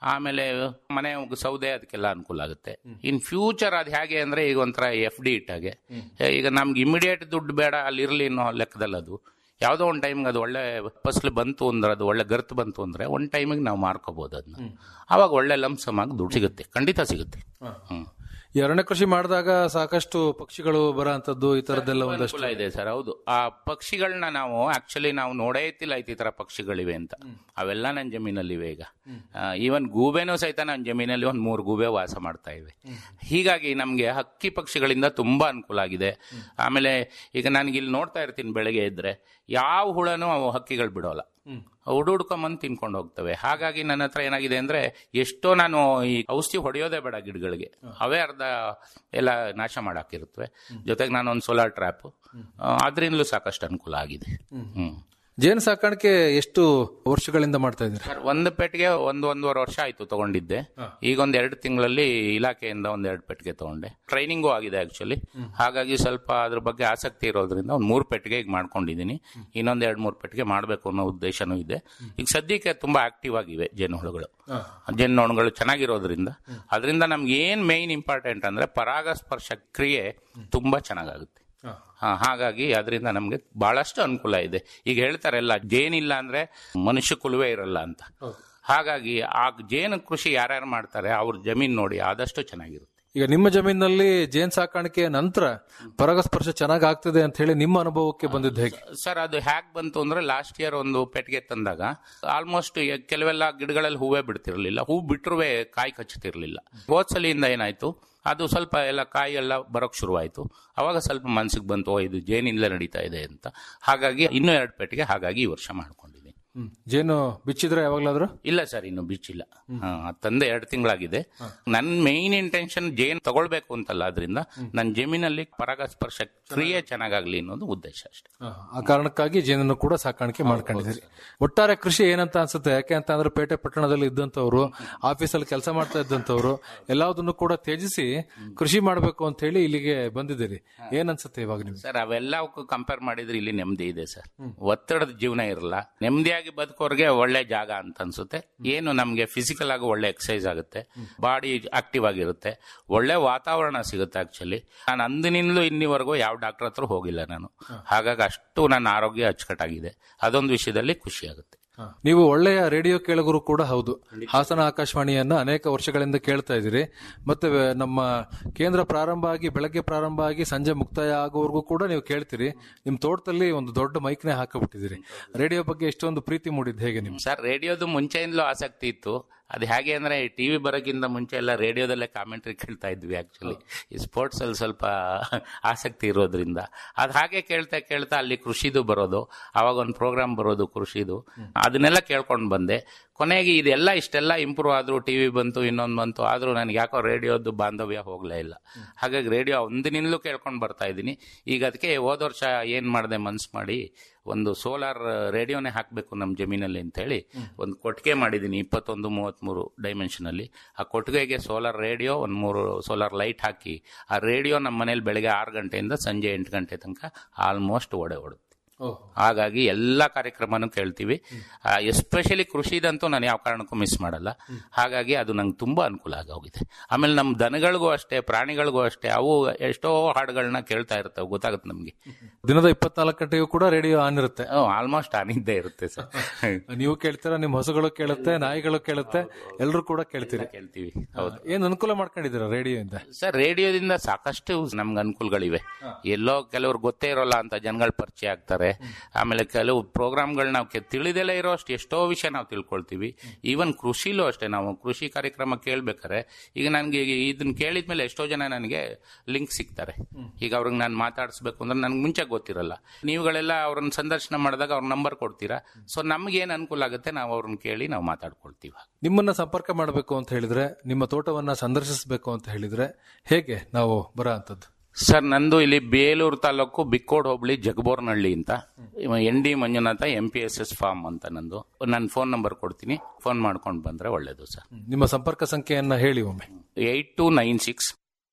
S3: ಆಮೇಲೆ ಮನೆ ಸೌದೆ ಅದಕ್ಕೆಲ್ಲ ಅನುಕೂಲ ಆಗುತ್ತೆ ಇನ್ ಫ್ಯೂಚರ್ ಅದು ಹೇಗೆ ಅಂದ್ರೆ ಈಗ ಒಂಥರ ಎಫ್ ಡಿ ಇಟ್ಟಾಗೆ ಈಗ ನಮ್ಗೆ ಇಮಿಡಿಯೇಟ್ ದುಡ್ಡು ಬೇಡ ಅಲ್ಲಿ ಇರಲಿ ಅನ್ನೋ ಲೆಕ್ಕದಲ್ಲಿ ಅದು ಯಾವುದೋ ಒಂದು ಟೈಮ್ಗೆ ಅದು ಒಳ್ಳೆ ಫಸಲು ಬಂತು ಅಂದ್ರೆ ಅದು ಒಳ್ಳೆ ಗರ್ತ್ ಬಂತು ಅಂದ್ರೆ ಒಂದು ಟೈಮಿಗೆ ನಾವು ಮಾರ್ಕೋಬಹುದು ಅದನ್ನ ಅವಾಗ ಒಳ್ಳೆ ಲಂಸಮ್ ಆಗಿ ದುಡ್ಡು ಸಿಗುತ್ತೆ ಖಂಡಿತ ಸಿಗುತ್ತೆ ಹ್ಮ್
S2: ಈ ಅರಣ್ಯ ಕೃಷಿ ಮಾಡಿದಾಗ ಸಾಕಷ್ಟು ಪಕ್ಷಿಗಳು ಬರೋ ಅಂತದ್ದು ಈ ತರದ್ದೆಲ್ಲ ಒಂದಷ್ಟು
S3: ಅನುಕೂಲ ಇದೆ ಸರ್ ಹೌದು ಆ ಪಕ್ಷಿಗಳನ್ನ ನಾವು ಆಕ್ಚುಲಿ ನಾವು ನೋಡೇ ಇತ್ತಿಲ್ಲ ಈ ತರ ಪಕ್ಷಿಗಳಿವೆ ಅಂತ ಅವೆಲ್ಲ ನನ್ನ ಜಮೀನಲ್ಲಿವೆ ಈಗ ಈವನ್ ಗೂಬೆನೂ ಸಹಿತ ನನ್ನ ಜಮೀನಲ್ಲಿ ಒಂದು ಮೂರು ಗೂಬೆ ವಾಸ ಮಾಡ್ತಾ ಇವೆ ಹೀಗಾಗಿ ನಮಗೆ ಹಕ್ಕಿ ಪಕ್ಷಿಗಳಿಂದ ತುಂಬಾ ಅನುಕೂಲ ಆಗಿದೆ ಆಮೇಲೆ ಈಗ ನನಗೆ ಇಲ್ಲಿ ನೋಡ್ತಾ ಇರ್ತೀನಿ ಬೆಳಗ್ಗೆ ಇದ್ರೆ ಯಾವ ಹುಳನೂ ಅವು ಹಕ್ಕಿಗಳು ಬಿಡೋಲ್ಲ ಹುಡುಡ್ಕೊಂಬಂದು ತಿನ್ಕೊಂಡು ಹೋಗ್ತವೆ ಹಾಗಾಗಿ ನನ್ನ ಹತ್ರ ಏನಾಗಿದೆ ಅಂದ್ರೆ ಎಷ್ಟೋ ನಾನು ಈ ಔಷಧಿ ಹೊಡೆಯೋದೇ ಬೇಡ ಗಿಡಗಳಿಗೆ ಅವೇ ಅರ್ಧ ಎಲ್ಲ ನಾಶ ಮಾಡಾಕಿರುತ್ತವೆ ಜೊತೆಗೆ ನಾನು ಒಂದು ಸೋಲಾರ್ ಟ್ರ್ಯಾಪ್ ಅದರಿಂದಲೂ ಸಾಕಷ್ಟು ಅನುಕೂಲ ಆಗಿದೆ ಹ್ಮ್
S2: ಜೇನು ಸಾಕಾಣಿಕೆ ಎಷ್ಟು ವರ್ಷಗಳಿಂದ ಮಾಡ್ತಾ ಇದ್ದೀರಾ
S3: ಸರ್ ಒಂದು ಪೆಟ್ಟಿಗೆ ಒಂದು ಒಂದೂವರೆ ವರ್ಷ ಆಯ್ತು ತಗೊಂಡಿದ್ದೆ ಈಗ ಒಂದ್ ಎರಡು ತಿಂಗಳಲ್ಲಿ ಇಲಾಖೆಯಿಂದ ಒಂದ್ ಎರಡು ಪೆಟ್ಟಿಗೆ ತಗೊಂಡೆ ಟ್ರೈನಿಂಗು ಆಗಿದೆ ಆಕ್ಚುಲಿ ಹಾಗಾಗಿ ಸ್ವಲ್ಪ ಅದ್ರ ಬಗ್ಗೆ ಆಸಕ್ತಿ ಇರೋದ್ರಿಂದ ಒಂದ್ ಮೂರು ಪೆಟ್ಟಿಗೆ ಈಗ ಮಾಡ್ಕೊಂಡಿದ್ದೀನಿ ಇನ್ನೊಂದ್ ಎರಡ್ ಮೂರು ಪೆಟ್ಟಿಗೆ ಮಾಡಬೇಕು ಅನ್ನೋ ಉದ್ದೇಶನೂ ಇದೆ ಈಗ ಸದ್ಯಕ್ಕೆ ತುಂಬಾ ಆಕ್ಟಿವ್ ಆಗಿವೆ ಜೇನುಹುಳುಗಳು ಜೇನುನೊಣಗಳು ಚೆನ್ನಾಗಿರೋದ್ರಿಂದ ಅದರಿಂದ ನಮ್ಗೆ ಏನ್ ಮೇನ್ ಇಂಪಾರ್ಟೆಂಟ್ ಅಂದ್ರೆ ಪರಾಗಸ್ಪರ್ಶ ಕ್ರಿಯೆ ತುಂಬಾ ಚೆನ್ನಾಗಾಗುತ್ತೆ ಹಾ, ಹಾಗಾಗಿ ಅದರಿಂದ ನಮ್ಗೆ ಬಹಳಷ್ಟು ಅನುಕೂಲ ಇದೆ ಈಗ ಹೇಳ್ತಾರಲ್ಲ ಜೇನಿಲ್ಲ ಅಂದ್ರೆ ಮನುಷ್ಯ ಕುಲುವೇ ಇರಲ್ಲ ಅಂತ ಹಾಗಾಗಿ ಆ ಜೇನು ಕೃಷಿ ಯಾರ್ಯಾರು ಮಾಡ್ತಾರೆ ಅವ್ರ ಜಮೀನ್ ನೋಡಿ ಆದಷ್ಟು ಚೆನ್ನಾಗಿರುತ್ತೆ
S2: ಈಗ ನಿಮ್ಮ ಜಮೀನಿನಲ್ಲಿ ಜೇನ್ ಸಾಕಾಣಿಕೆ ನಂತರ ಪರಾಗಸ್ಪರ್ಶ ಚೆನ್ನಾಗಿ ಆಗ್ತದೆ ಅಂತ ಹೇಳಿ ನಿಮ್ಮ ಅನುಭವಕ್ಕೆ ಬಂದಿದ್ದು ಹೇಗೆ
S3: ಸರ್ ಅದು ಹ್ಯಾಕ್ ಬಂತು ಅಂದ್ರೆ ಲಾಸ್ಟ್ ಇಯರ್ ಒಂದು ಪೆಟ್ಟಿಗೆ ತಂದಾಗ ಆಲ್ಮೋಸ್ಟ್ ಕೆಲವೆಲ್ಲ ಗಿಡಗಳಲ್ಲಿ ಹೂವೇ ಬಿಡ್ತಿರ್ಲಿಲ್ಲ ಹೂ ಬಿಟ್ಟರುವೆ ಕಾಯಿ ಕಚ್ಚುತ್ತಿರ್ಲಿಲ್ಲ ಹೋದ್ಸಲಿಯಿಂದ ಏನಾಯ್ತು ಅದು ಸ್ವಲ್ಪ ಎಲ್ಲ ಕಾಯಿ ಎಲ್ಲ ಬರೋಕ್ ಶುರುವಾಯ್ತು ಅವಾಗ ಸ್ವಲ್ಪ ಮನ್ಸಿಗೆ ಬಂತು ಓ, ಇದು ಜೇನಿಂದಲೇ ನಡೀತಾ ಇದೆ ಅಂತ ಹಾಗಾಗಿ ಇನ್ನೂ ಎರಡು ಪೆಟ್ಟಿಗೆ ಹಾಗಾಗಿ ಈ ವರ್ಷ ಮಾಡ್ಕೊಂಡಿದ್ದೀನಿ
S2: ಜೇನು ಬಿಚ್ಚಿದ್ರೆ ಯಾವಾಗ್ಲಾದ್ರು
S3: ಇಲ್ಲ ಸರ್ ಇನ್ನು ಬಿಚ್ಚಿಲ್ಲ ಹಾ, ಅದ್ ತಂದೆ ಎರಡು ತಿಂಗಳಾಗಿದೆ ನನ್ನ ಮೇನ್ ಇಂಟೆನ್ಷನ್ ಜೇನ್ ತಗೊಳ್ಬೇಕು ಅಂತಲ್ಲ ಅದರಿಂದ ನನ್ನ ಜಮೀನಲ್ಲಿ ಪರಾಗಸ್ಪರ್ಶ ಕ್ರಿಯೆ ಚೆನ್ನಾಗಾಗ್ಲಿ ಅನ್ನೋದು ಉದ್ದೇಶ ಅಷ್ಟೇ
S2: ಆ ಕಾರಣಕ್ಕಾಗಿ ಜೇನನ್ನು ಕೂಡ ಸಾಕಾಣಿಕೆ ಮಾಡ್ಕೊಂಡಿದ್ದೀರಿ ಒಟ್ಟಾರೆ ಕೃಷಿ ಏನಂತ ಅನ್ಸುತ್ತೆ ಯಾಕೆ ಅಂತ ಅಂದ್ರೆ ಪೇಟೆ ಪಟ್ಟಣದಲ್ಲಿ ಇದ್ದಂತವ್ರು ಆಫೀಸಲ್ಲಿ ಕೆಲಸ ಮಾಡ್ತಾ ಇದ್ದಂತವ್ರು ಎಲ್ಲದನ್ನು ಕೂಡ ತ್ಯಜಿಸಿ ಕೃಷಿ ಮಾಡಬೇಕು ಅಂತ ಹೇಳಿ ಇಲ್ಲಿಗೆ ಬಂದಿದ್ದೀರಿ ಏನ್ ಅನ್ಸುತ್ತೆ ಇವಾಗ ನಿಮ್ಗೆ
S3: ಸರ್ ಅವೆಲ್ಲವಕ್ಕೂ ಕಂಪೇರ್ ಮಾಡಿದ್ರೆ ಇಲ್ಲಿ ನೆಮ್ಮದಿ ಇದೆ ಸರ್ ಒತ್ತಡದ ಜೀವನ ಇರಲ್ಲ ನೆಮ್ಮದಿಯಾಗಿ ಬದುಕೋರ್ಗೆ ಒಳ್ಳೆ ಜಾಗ ಅಂತ ಅನ್ಸುತ್ತೆ ಏನು ನಮ್ಗೆ ಫಿಸಿಕಲ್ ಆಗಿ ಒಳ್ಳೆ ಎಕ್ಸಸೈಸ್ ಆಗುತ್ತೆ ಬಾಡಿ ಆಕ್ಟಿವ್ ಆಗಿರುತ್ತೆ ಒಳ್ಳೆ ವಾತಾವರಣ ಸಿಗುತ್ತೆ ಆಕ್ಚುಲಿ ನಾನು ಅಂದಿನಿಂದಲೂ ಇನ್ನಿವರೆಗೂ ಯಾವ ಡಾಕ್ಟರ್ ಹತ್ರ ಹೋಗಿಲ್ಲ ನಾನು ಹಾಗಾಗಿ ಅಷ್ಟು ನನ್ನ ಆರೋಗ್ಯ ಅಚ್ಚುಕಟ್ಟಾಗಿದೆ ಅದೊಂದು ವಿಷಯದಲ್ಲಿ ಖುಷಿ ಆಗುತ್ತೆ
S2: ನೀವು ಒಳ್ಳೆಯ ರೇಡಿಯೋ ಕೇಳುಗರು ಕೂಡ ಹೌದು ಹಾಸನ ಆಕಾಶವಾಣಿಯನ್ನ ಅನೇಕ ವರ್ಷಗಳಿಂದ ಕೇಳ್ತಾ ಇದ್ದೀರಿ ಮತ್ತೆ ವೆ- ನಮ್ಮ ಕೇಂದ್ರ ಪ್ರಾರಂಭ ಆಗಿ ಬೆಳಗ್ಗೆ ಪ್ರಾರಂಭ ಆಗಿ ಸಂಜೆ ಮುಕ್ತಾಯ ಆಗೋವರೆಗೂ ಕೂಡ ನೀವು ಕೇಳ್ತೀರಿ ನಿಮ್ ತೋಟದಲ್ಲಿ ಒಂದು ದೊಡ್ಡ ಮೈಕ್ನೇ ಹಾಕಿಬಿಟ್ಟಿದ್ದೀರಿ ರೇಡಿಯೋ ಬಗ್ಗೆ ಎಷ್ಟೊಂದು ಪ್ರೀತಿ ಮೂಡಿದ್ದು ಹೇಗೆ ನಿಮ್ಗೆ
S3: ಸರ್ ರೇಡಿಯೋದು ಮುಂಚೆಯಿಂದಲೂ ಆಸಕ್ತಿ ಇತ್ತು ಅದು ಹೇಗೆ ಅಂದ್ರೆ ಟಿವಿ ಬರೋಕ್ಕಿಂತ ಮುಂಚೆ ಎಲ್ಲ ರೇಡಿಯೋದಲ್ಲೇ ಕಾಮೆಂಟ್ರಿ ಕೇಳ್ತಾ ಇದ್ವಿ ಆಕ್ಚುಲಿ ಈ ಸ್ಪೋರ್ಟ್ಸ್ ಅಲ್ಲಿ ಸ್ವಲ್ಪ ಆಸಕ್ತಿ ಇರೋದ್ರಿಂದ ಅದು ಹಾಗೆ ಕೇಳ್ತಾ ಕೇಳ್ತಾ ಅಲ್ಲಿ ಕೃಷಿದು ಬರೋದು ಅವಾಗ ಒಂದು ಪ್ರೋಗ್ರಾಮ್ ಬರೋದು ಕೃಷಿದು ಅದನ್ನೆಲ್ಲ ಕೇಳ್ಕೊಂಡು ಬಂದೆ ಕೊನೆಗೆ ಇದೆಲ್ಲ ಇಷ್ಟೆಲ್ಲ ಇಂಪ್ರೂವ್ ಆದ್ರೂ ಟಿವಿ ಬಂತು ಇನ್ನೊಂದು ಬಂತು ಆದ್ರೂ ನನಗೆ ಯಾಕೋ ರೇಡಿಯೋದು ಬಾಂಧವ್ಯ ಹೋಗ್ಲೇ ಇಲ್ಲ ಹಾಗಾಗಿ ರೇಡಿಯೋ ಒಂದಿನಿಂದಲೂ ಕೇಳ್ಕೊಂಡು ಬರ್ತಾ ಇದ್ದೀನಿ ಈಗ ಅದಕ್ಕೆ ಹೋದ ವರ್ಷ ಏನ್ ಮಾಡಿದೆ ಮನ್ಸು ಮಾಡಿ ಒಂದು ಸೋಲಾರ್ ರೇಡಿಯೋನೇ ಹಾಕಬೇಕು ನಮ್ಮ ಜಮೀನಲ್ಲಿ ಅಂತ ಹೇಳಿ ಒಂದು ಕೊಟ್ಟಿಗೆ ಮಾಡಿದ್ದೀನಿ ಇಪ್ಪತ್ತೊಂದು ಮೂವತ್ತ್ಮೂರು ಡೈಮೆನ್ಷನ್ ಅಲ್ಲಿ ಆ ಕೊಟ್ಟಿಗೆಗೆ ಸೋಲಾರ್ ರೇಡಿಯೋ ಒಂದು ಮೂರು ಸೋಲಾರ್ ಲೈಟ್ ಹಾಕಿ ಆ ರೇಡಿಯೋ ನಮ್ಮ ಮನೇಲಿ ಬೆಳಗ್ಗೆ ಆರು ಗಂಟೆಯಿಂದ ಸಂಜೆ ಎಂಟು ಗಂಟೆ ತನಕ ಆಲ್ಮೋಸ್ಟ್ ಓಡೆ ಓಡುತ್ತೆ ಹಾಗಾಗಿ ಎಲ್ಲ ಕಾರ್ಯಕ್ರಮನೂ ಕೇಳ್ತೀವಿ ಎಸ್ಪೆಷಲಿ ಕೃಷಿದಂತೂ ನಾನು ಯಾವ ಕಾರಣಕ್ಕೂ ಮಿಸ್ ಮಾಡಲ್ಲ ಹಾಗಾಗಿ ಅದು ನಂಗೆ ತುಂಬಾ ಅನುಕೂಲ ಆಗೋಗಿದೆ ಆಮೇಲೆ ನಮ್ಮ ದನಗಳಿಗೂ ಅಷ್ಟೇ ಪ್ರಾಣಿಗಳಿಗೂ ಅಷ್ಟೇ ಅವು ಎಷ್ಟೋ ಹಾಡುಗಳನ್ನ ಕೇಳ್ತಾ ಇರ್ತವೆ ಗೊತ್ತಾಗುತ್ತೆ ನಮಗೆ
S2: ದಿನದ ಇಪ್ಪತ್ನಾಲ್ಕು ಗಂಟೆಗೂ ಕೂಡ ರೇಡಿಯೋ ಆನ್ ಇರುತ್ತೆ
S3: ಆಲ್ಮೋಸ್ಟ್ ಆನಿದ್ದೇ ಇರುತ್ತೆ ಸರ್
S2: ನೀವು ಕೇಳ್ತೀರಾ ನಿಮ್ ಹಸುಗಳು ಕೇಳುತ್ತೆ ನಾಯಿಗಳು ಕೇಳುತ್ತೆ ಎಲ್ಲರೂ ಕೂಡ ಕೇಳ್ತೀರಿ
S3: ಕೇಳ್ತೀವಿ ಹೌದು
S2: ಏನ್ ಅನುಕೂಲ ಮಾಡ್ಕೊಂಡಿದ್ದೀರಾ ರೇಡಿಯೋಯಿಂದ
S3: ಸರ್ ರೇಡಿಯೋದಿಂದ ಸಾಕಷ್ಟು ನಮ್ಗೆ ಅನುಕೂಲಗಳಿವೆ ಎಲ್ಲೋ ಕೆಲವ್ರು ಗೊತ್ತೇ ಇರೋಲ್ಲ ಅಂತ ಜನಗಳು ಪರಿಚಯ ಆಗ್ತಾರೆ ಆಮೇಲೆ ಕೆಲವು ಪ್ರೋಗ್ರಾಮ್ಗಳು ನಾವು ಕೆ- ತಿಳಿದಲೇ ಇರೋ ಅಷ್ಟು ಎಷ್ಟೋ ವಿಷಯ ನಾವು ತಿಳ್ಕೊಳ್ತೀವಿ ಈವನ್ ಕೃಷಿಲೂ ಅಷ್ಟೇ ನಾವು ಕೃಷಿ ಕಾರ್ಯಕ್ರಮ ಕೇಳ್ಬೇಕಾರೆ ಈಗ ನನಗೆ ಇದನ್ನ ಕೇಳಿದ್ಮೇಲೆ ಎಷ್ಟೋ ಜನ ನನಗೆ ಲಿಂಕ್ ಸಿಗ್ತಾರೆ ಈಗ ಅವ್ರಿಗೆ ನಾನು ಮಾತಾಡಿಸ್ಬೇಕು ಅಂದ್ರೆ ನನ್ಗೆ ಮುಂಚೆ ಗೊತ್ತಿರಲ್ಲ ನೀವುಗಳೆಲ್ಲ ಅವ್ರನ್ನ ಸಂದರ್ಶನ ಮಾಡಿದಾಗ ಅವ್ರ ನಂಬರ್ ಕೊಡ್ತೀರಾ ಸೊ ನಮ್ಗೆ ಏನ್ ಅನುಕೂಲ ಆಗುತ್ತೆ ನಾವು ಅವ್ರನ್ನ ಕೇಳಿ ನಾವು ಮಾತಾಡ್ಕೊಳ್ತೀವಿ
S2: ನಿಮ್ಮನ್ನ ಸಂಪರ್ಕ ಮಾಡಬೇಕು ಅಂತ ಹೇಳಿದ್ರೆ ನಿಮ್ಮ ತೋಟವನ್ನ ಸಂದರ್ಶಿಸಬೇಕು ಅಂತ ಹೇಳಿದ್ರೆ ಹೇಗೆ ನಾವು ಬರೋ ಅಂತದ್ದು
S3: ಸರ್ ನಂದು ಇಲ್ಲಿ ಬೇಲೂರು ತಾಲೂಕು ಬಿಕ್ಕೋಡ್ ಹೋಬಳಿ ಜಗಬೋರ್ನಹಳ್ಳಿ ಅಂತ N D Manjunatha M P S S farm ಅಂತ ನಂದು ನನ್ನ ಫೋನ್ ನಂಬರ್ ಕೊಡ್ತೀನಿ ಫೋನ್ ಮಾಡ್ಕೊಂಡು ಬಂದ್ರೆ ಒಳ್ಳೇದು ಸರ್
S2: ನಿಮ್ಮ ಸಂಪರ್ಕ ಸಂಖ್ಯೆಯನ್ನ ಹೇಳಿ ಒಮ್ಮೆ
S3: eight two nine six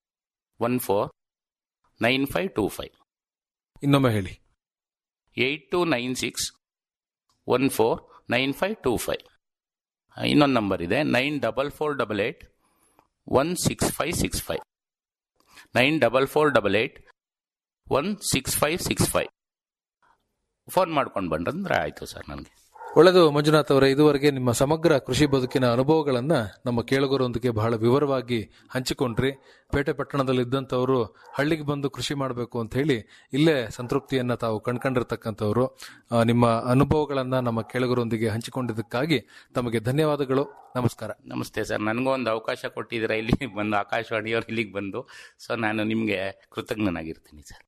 S3: one four nine five two five
S2: ಇನ್ನೊಮ್ಮೆ ಹೇಳಿ
S3: eight two nine six one four nine five two five ಇನ್ನೊಂದು ನಂಬರ್ ಇದೆ nine double four double eight one six five six five nine double four double eight one six five six five phone ಮಾಡ್ಕೊಂಡು ಬಂದ್ರಂದ್ರೆ ಆಯಿತು sir ನನಗೆ
S2: ಒಳ್ಳೆದು ಮಂಜುನಾಥ್ ಅವರೇ ಇದುವರೆಗೆ ನಿಮ್ಮ ಸಮಗ್ರ ಕೃಷಿ ಬದುಕಿನ ಅನುಭವಗಳನ್ನ ನಮ್ಮ ಕೇಳುಗರೊಂದಿಗೆ ಬಹಳ ವಿವರವಾಗಿ ಹಂಚಿಕೊಂಡ್ರಿ ಪೇಟೆ ಪಟ್ಟಣದಲ್ಲಿ ಇದ್ದಂಥವರು ಹಳ್ಳಿಗೆ ಬಂದು ಕೃಷಿ ಮಾಡಬೇಕು ಅಂತ ಹೇಳಿ ಇಲ್ಲೇ ಸಂತೃಪ್ತಿಯನ್ನ ತಾವು ಕಂಡ್ಕೊಂಡಿರ್ತಕ್ಕಂಥವ್ರು ಆ, ನಿಮ್ಮ ಅನುಭವಗಳನ್ನ ನಮ್ಮ ಕೇಳುಗರೊಂದಿಗೆ ಹಂಚಿಕೊಂಡಿದ್ದಕ್ಕಾಗಿ ತಮಗೆ ಧನ್ಯವಾದಗಳು ನಮಸ್ಕಾರ
S3: ನಮಸ್ತೆ ಸರ್ ನನಗೂ ಒಂದು ಅವಕಾಶ ಕೊಟ್ಟಿದ್ದೀರಾ ಇಲ್ಲಿ ಬಂದು ಆಕಾಶವಾಣಿಯವರು ಇಲ್ಲಿಗೆ ಬಂದು ಸೊ ನಾನು ನಿಮಗೆ ಕೃತಜ್ಞನಾಗಿರ್ತೀನಿ ಸರ್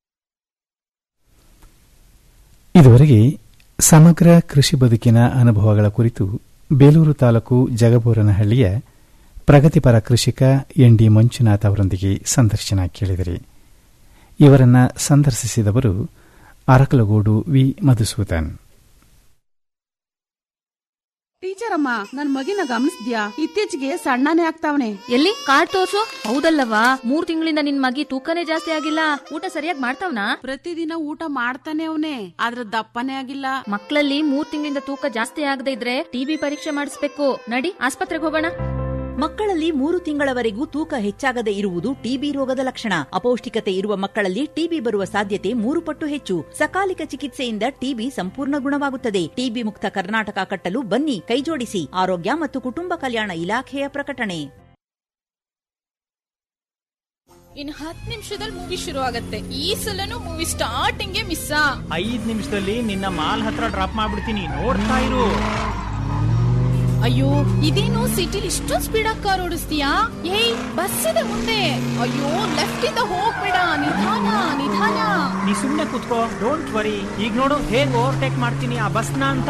S1: ಇದುವರೆಗೆ ಸಮಗ್ರ ಕೃಷಿ ಬದುಕಿನ ಅನುಭವಗಳ ಕುರಿತು ಬೇಲೂರು ತಾಲೂಕು ಜಗಬೋರನಹಳ್ಳಿಯ ಪ್ರಗತಿಪರ ಕೃಷಿಕ ಎನ್ ಡಿ ಮಂಜುನಾಥ್ ಅವರೊಂದಿಗೆ ಸಂದರ್ಶನ ಕೇಳಿದಿರಿ ಇವರನ್ನ ಸಂದರ್ಶಿಸಿದವರು ಅರಕಲಗೂಡು ವಿ ಮಧುಸೂದನ್
S4: ಟೀಚರ್ ಅಮ್ಮ ನನ್ ಮಗಿನ ಗಮನಿಸ್ದ್ಯಾ ಇತ್ತೀಚೆಗೆ ಸಣ್ಣನೇ ಆಗ್ತಾವನೆ
S5: ಎಲ್ಲಿ ಕಾರ್ಡ್ ತೋರ್ಸು ಹೌದಲ್ಲವಾ ಮೂರ್ ತಿಂಗಳಿಂದ ನಿನ್ ಮಗಿ ತೂಕನೇ ಜಾಸ್ತಿ ಆಗಿಲ್ಲ ಊಟ ಸರಿಯಾಗಿ ಮಾಡ್ತಾವ್ನಾ
S4: ಪ್ರತಿದಿನ ಊಟ ಮಾಡ್ತಾನೆ ಅವನೇ ಆದ್ರ ದಪ್ಪನೇ ಆಗಿಲ್ಲ
S5: ಮಕ್ಕಳಲ್ಲಿ ಮೂರ್ ತಿಂಗಳಿಂದ ತೂಕ ಜಾಸ್ತಿ ಆಗದೆ ಇದ್ರೆ ಟಿಬಿ ಪರೀಕ್ಷೆ ಮಾಡಿಸ್ಬೇಕು ನಡಿ ಆಸ್ಪತ್ರೆಗೆ ಹೋಗೋಣ
S6: ಮಕ್ಕಳಲ್ಲಿ ಮೂರು ತಿಂಗಳವರೆಗೂ ತೂಕ ಹೆಚ್ಚಾಗದೆ ಇರುವುದು ಟಿಬಿ ರೋಗದ ಲಕ್ಷಣ ಅಪೌಷ್ಟಿಕತೆ ಇರುವ ಮಕ್ಕಳಲ್ಲಿ ಟಿಬಿ ಬರುವ ಸಾಧ್ಯತೆ ಮೂರು ಪಟ್ಟು ಹೆಚ್ಚು ಸಕಾಲಿಕ ಚಿಕಿತ್ಸೆಯಿಂದ ಟಿಬಿ ಸಂಪೂರ್ಣ ಗುಣವಾಗುತ್ತದೆ ಟಿಬಿ ಮುಕ್ತ ಕರ್ನಾಟಕ ಕಟ್ಟಲು ಬನ್ನಿ ಕೈಜೋಡಿಸಿ ಆರೋಗ್ಯ ಮತ್ತು ಕುಟುಂಬ ಕಲ್ಯಾಣ ಇಲಾಖೆಯ ಪ್ರಕಟಣೆ
S7: ಇನ್ ಹತ್ತು ನಿಮಿಷದಲ್ಲಿ ಮೂವಿ ಶುರು ಆಗತ್ತೆ ಈ ಸಲನು ಮೂವಿ ಸ್ಟಾರ್ಟಿಂಗ್ ಮಿಸ್
S8: ಐದ್ ನಿಮಿಷದಲ್ಲಿ ನಿನ್ನ ಮಾಲ್ ಹತ್ರ ಡ್ರಾಪ್ ಮಾಡ್ಬಿಡ್ತೀನಿ ನೋಡ್ತಾ ಇರು
S7: ಅಯ್ಯೋ ಇದೇನು ಸಿಟಿಲಿ ಇಷ್ಟೊಂದು ಸ್ಪೀಡ್ ಆಗಿ ಕಾರ್ ಓಡಿಸ್ತೀಯಾ ಏಯ್ ಬಸ್ ಇದೆ ಮುಂದೆ ಅಯ್ಯೋ ಲೆಫ್ಟ್ ಇಂದ ಹೋಗ್ಬೇಡ ನಿಧಾನ ನಿಧಾನ
S8: ನೀ ಸುಮ್ನೆ ಕುತ್ಕೋ ಡೋಂಟ್ ವರಿ ಈಗ ನೋಡು ಹೇಗ್ ಓವರ್ಟೇಕ್ ಮಾಡ್ತೀನಿ ಆ ಬಸ್ನ ಅಂತ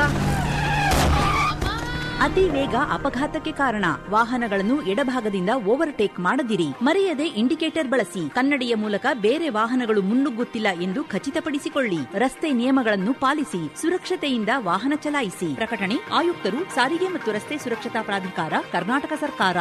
S6: ಅತಿ ವೇಗ ಅಪಘಾತಕ್ಕೆ ಕಾರಣ ವಾಹನಗಳನ್ನು ಎಡಭಾಗದಿಂದ ಓವರ್ಟೇಕ್ ಮಾಡದಿರಿ ಮರೆಯದೆ ಇಂಡಿಕೇಟರ್ ಬಳಸಿ ಕನ್ನಡಿಯ ಮೂಲಕ ಬೇರೆ ವಾಹನಗಳು ಮುನ್ನುಗ್ಗುತ್ತಿಲ್ಲ ಎಂದು ಖಚಿತಪಡಿಸಿಕೊಳ್ಳಿ ರಸ್ತೆ ನಿಯಮಗಳನ್ನು ಪಾಲಿಸಿ ಸುರಕ್ಷತೆಯಿಂದ ವಾಹನ ಚಲಾಯಿಸಿ ಪ್ರಕಟಣೆ ಆಯುಕ್ತರು ಸಾರಿಗೆ ಮತ್ತು ರಸ್ತೆ ಸುರಕ್ಷತಾ ಪ್ರಾಧಿಕಾರ ಕರ್ನಾಟಕ ಸರ್ಕಾರ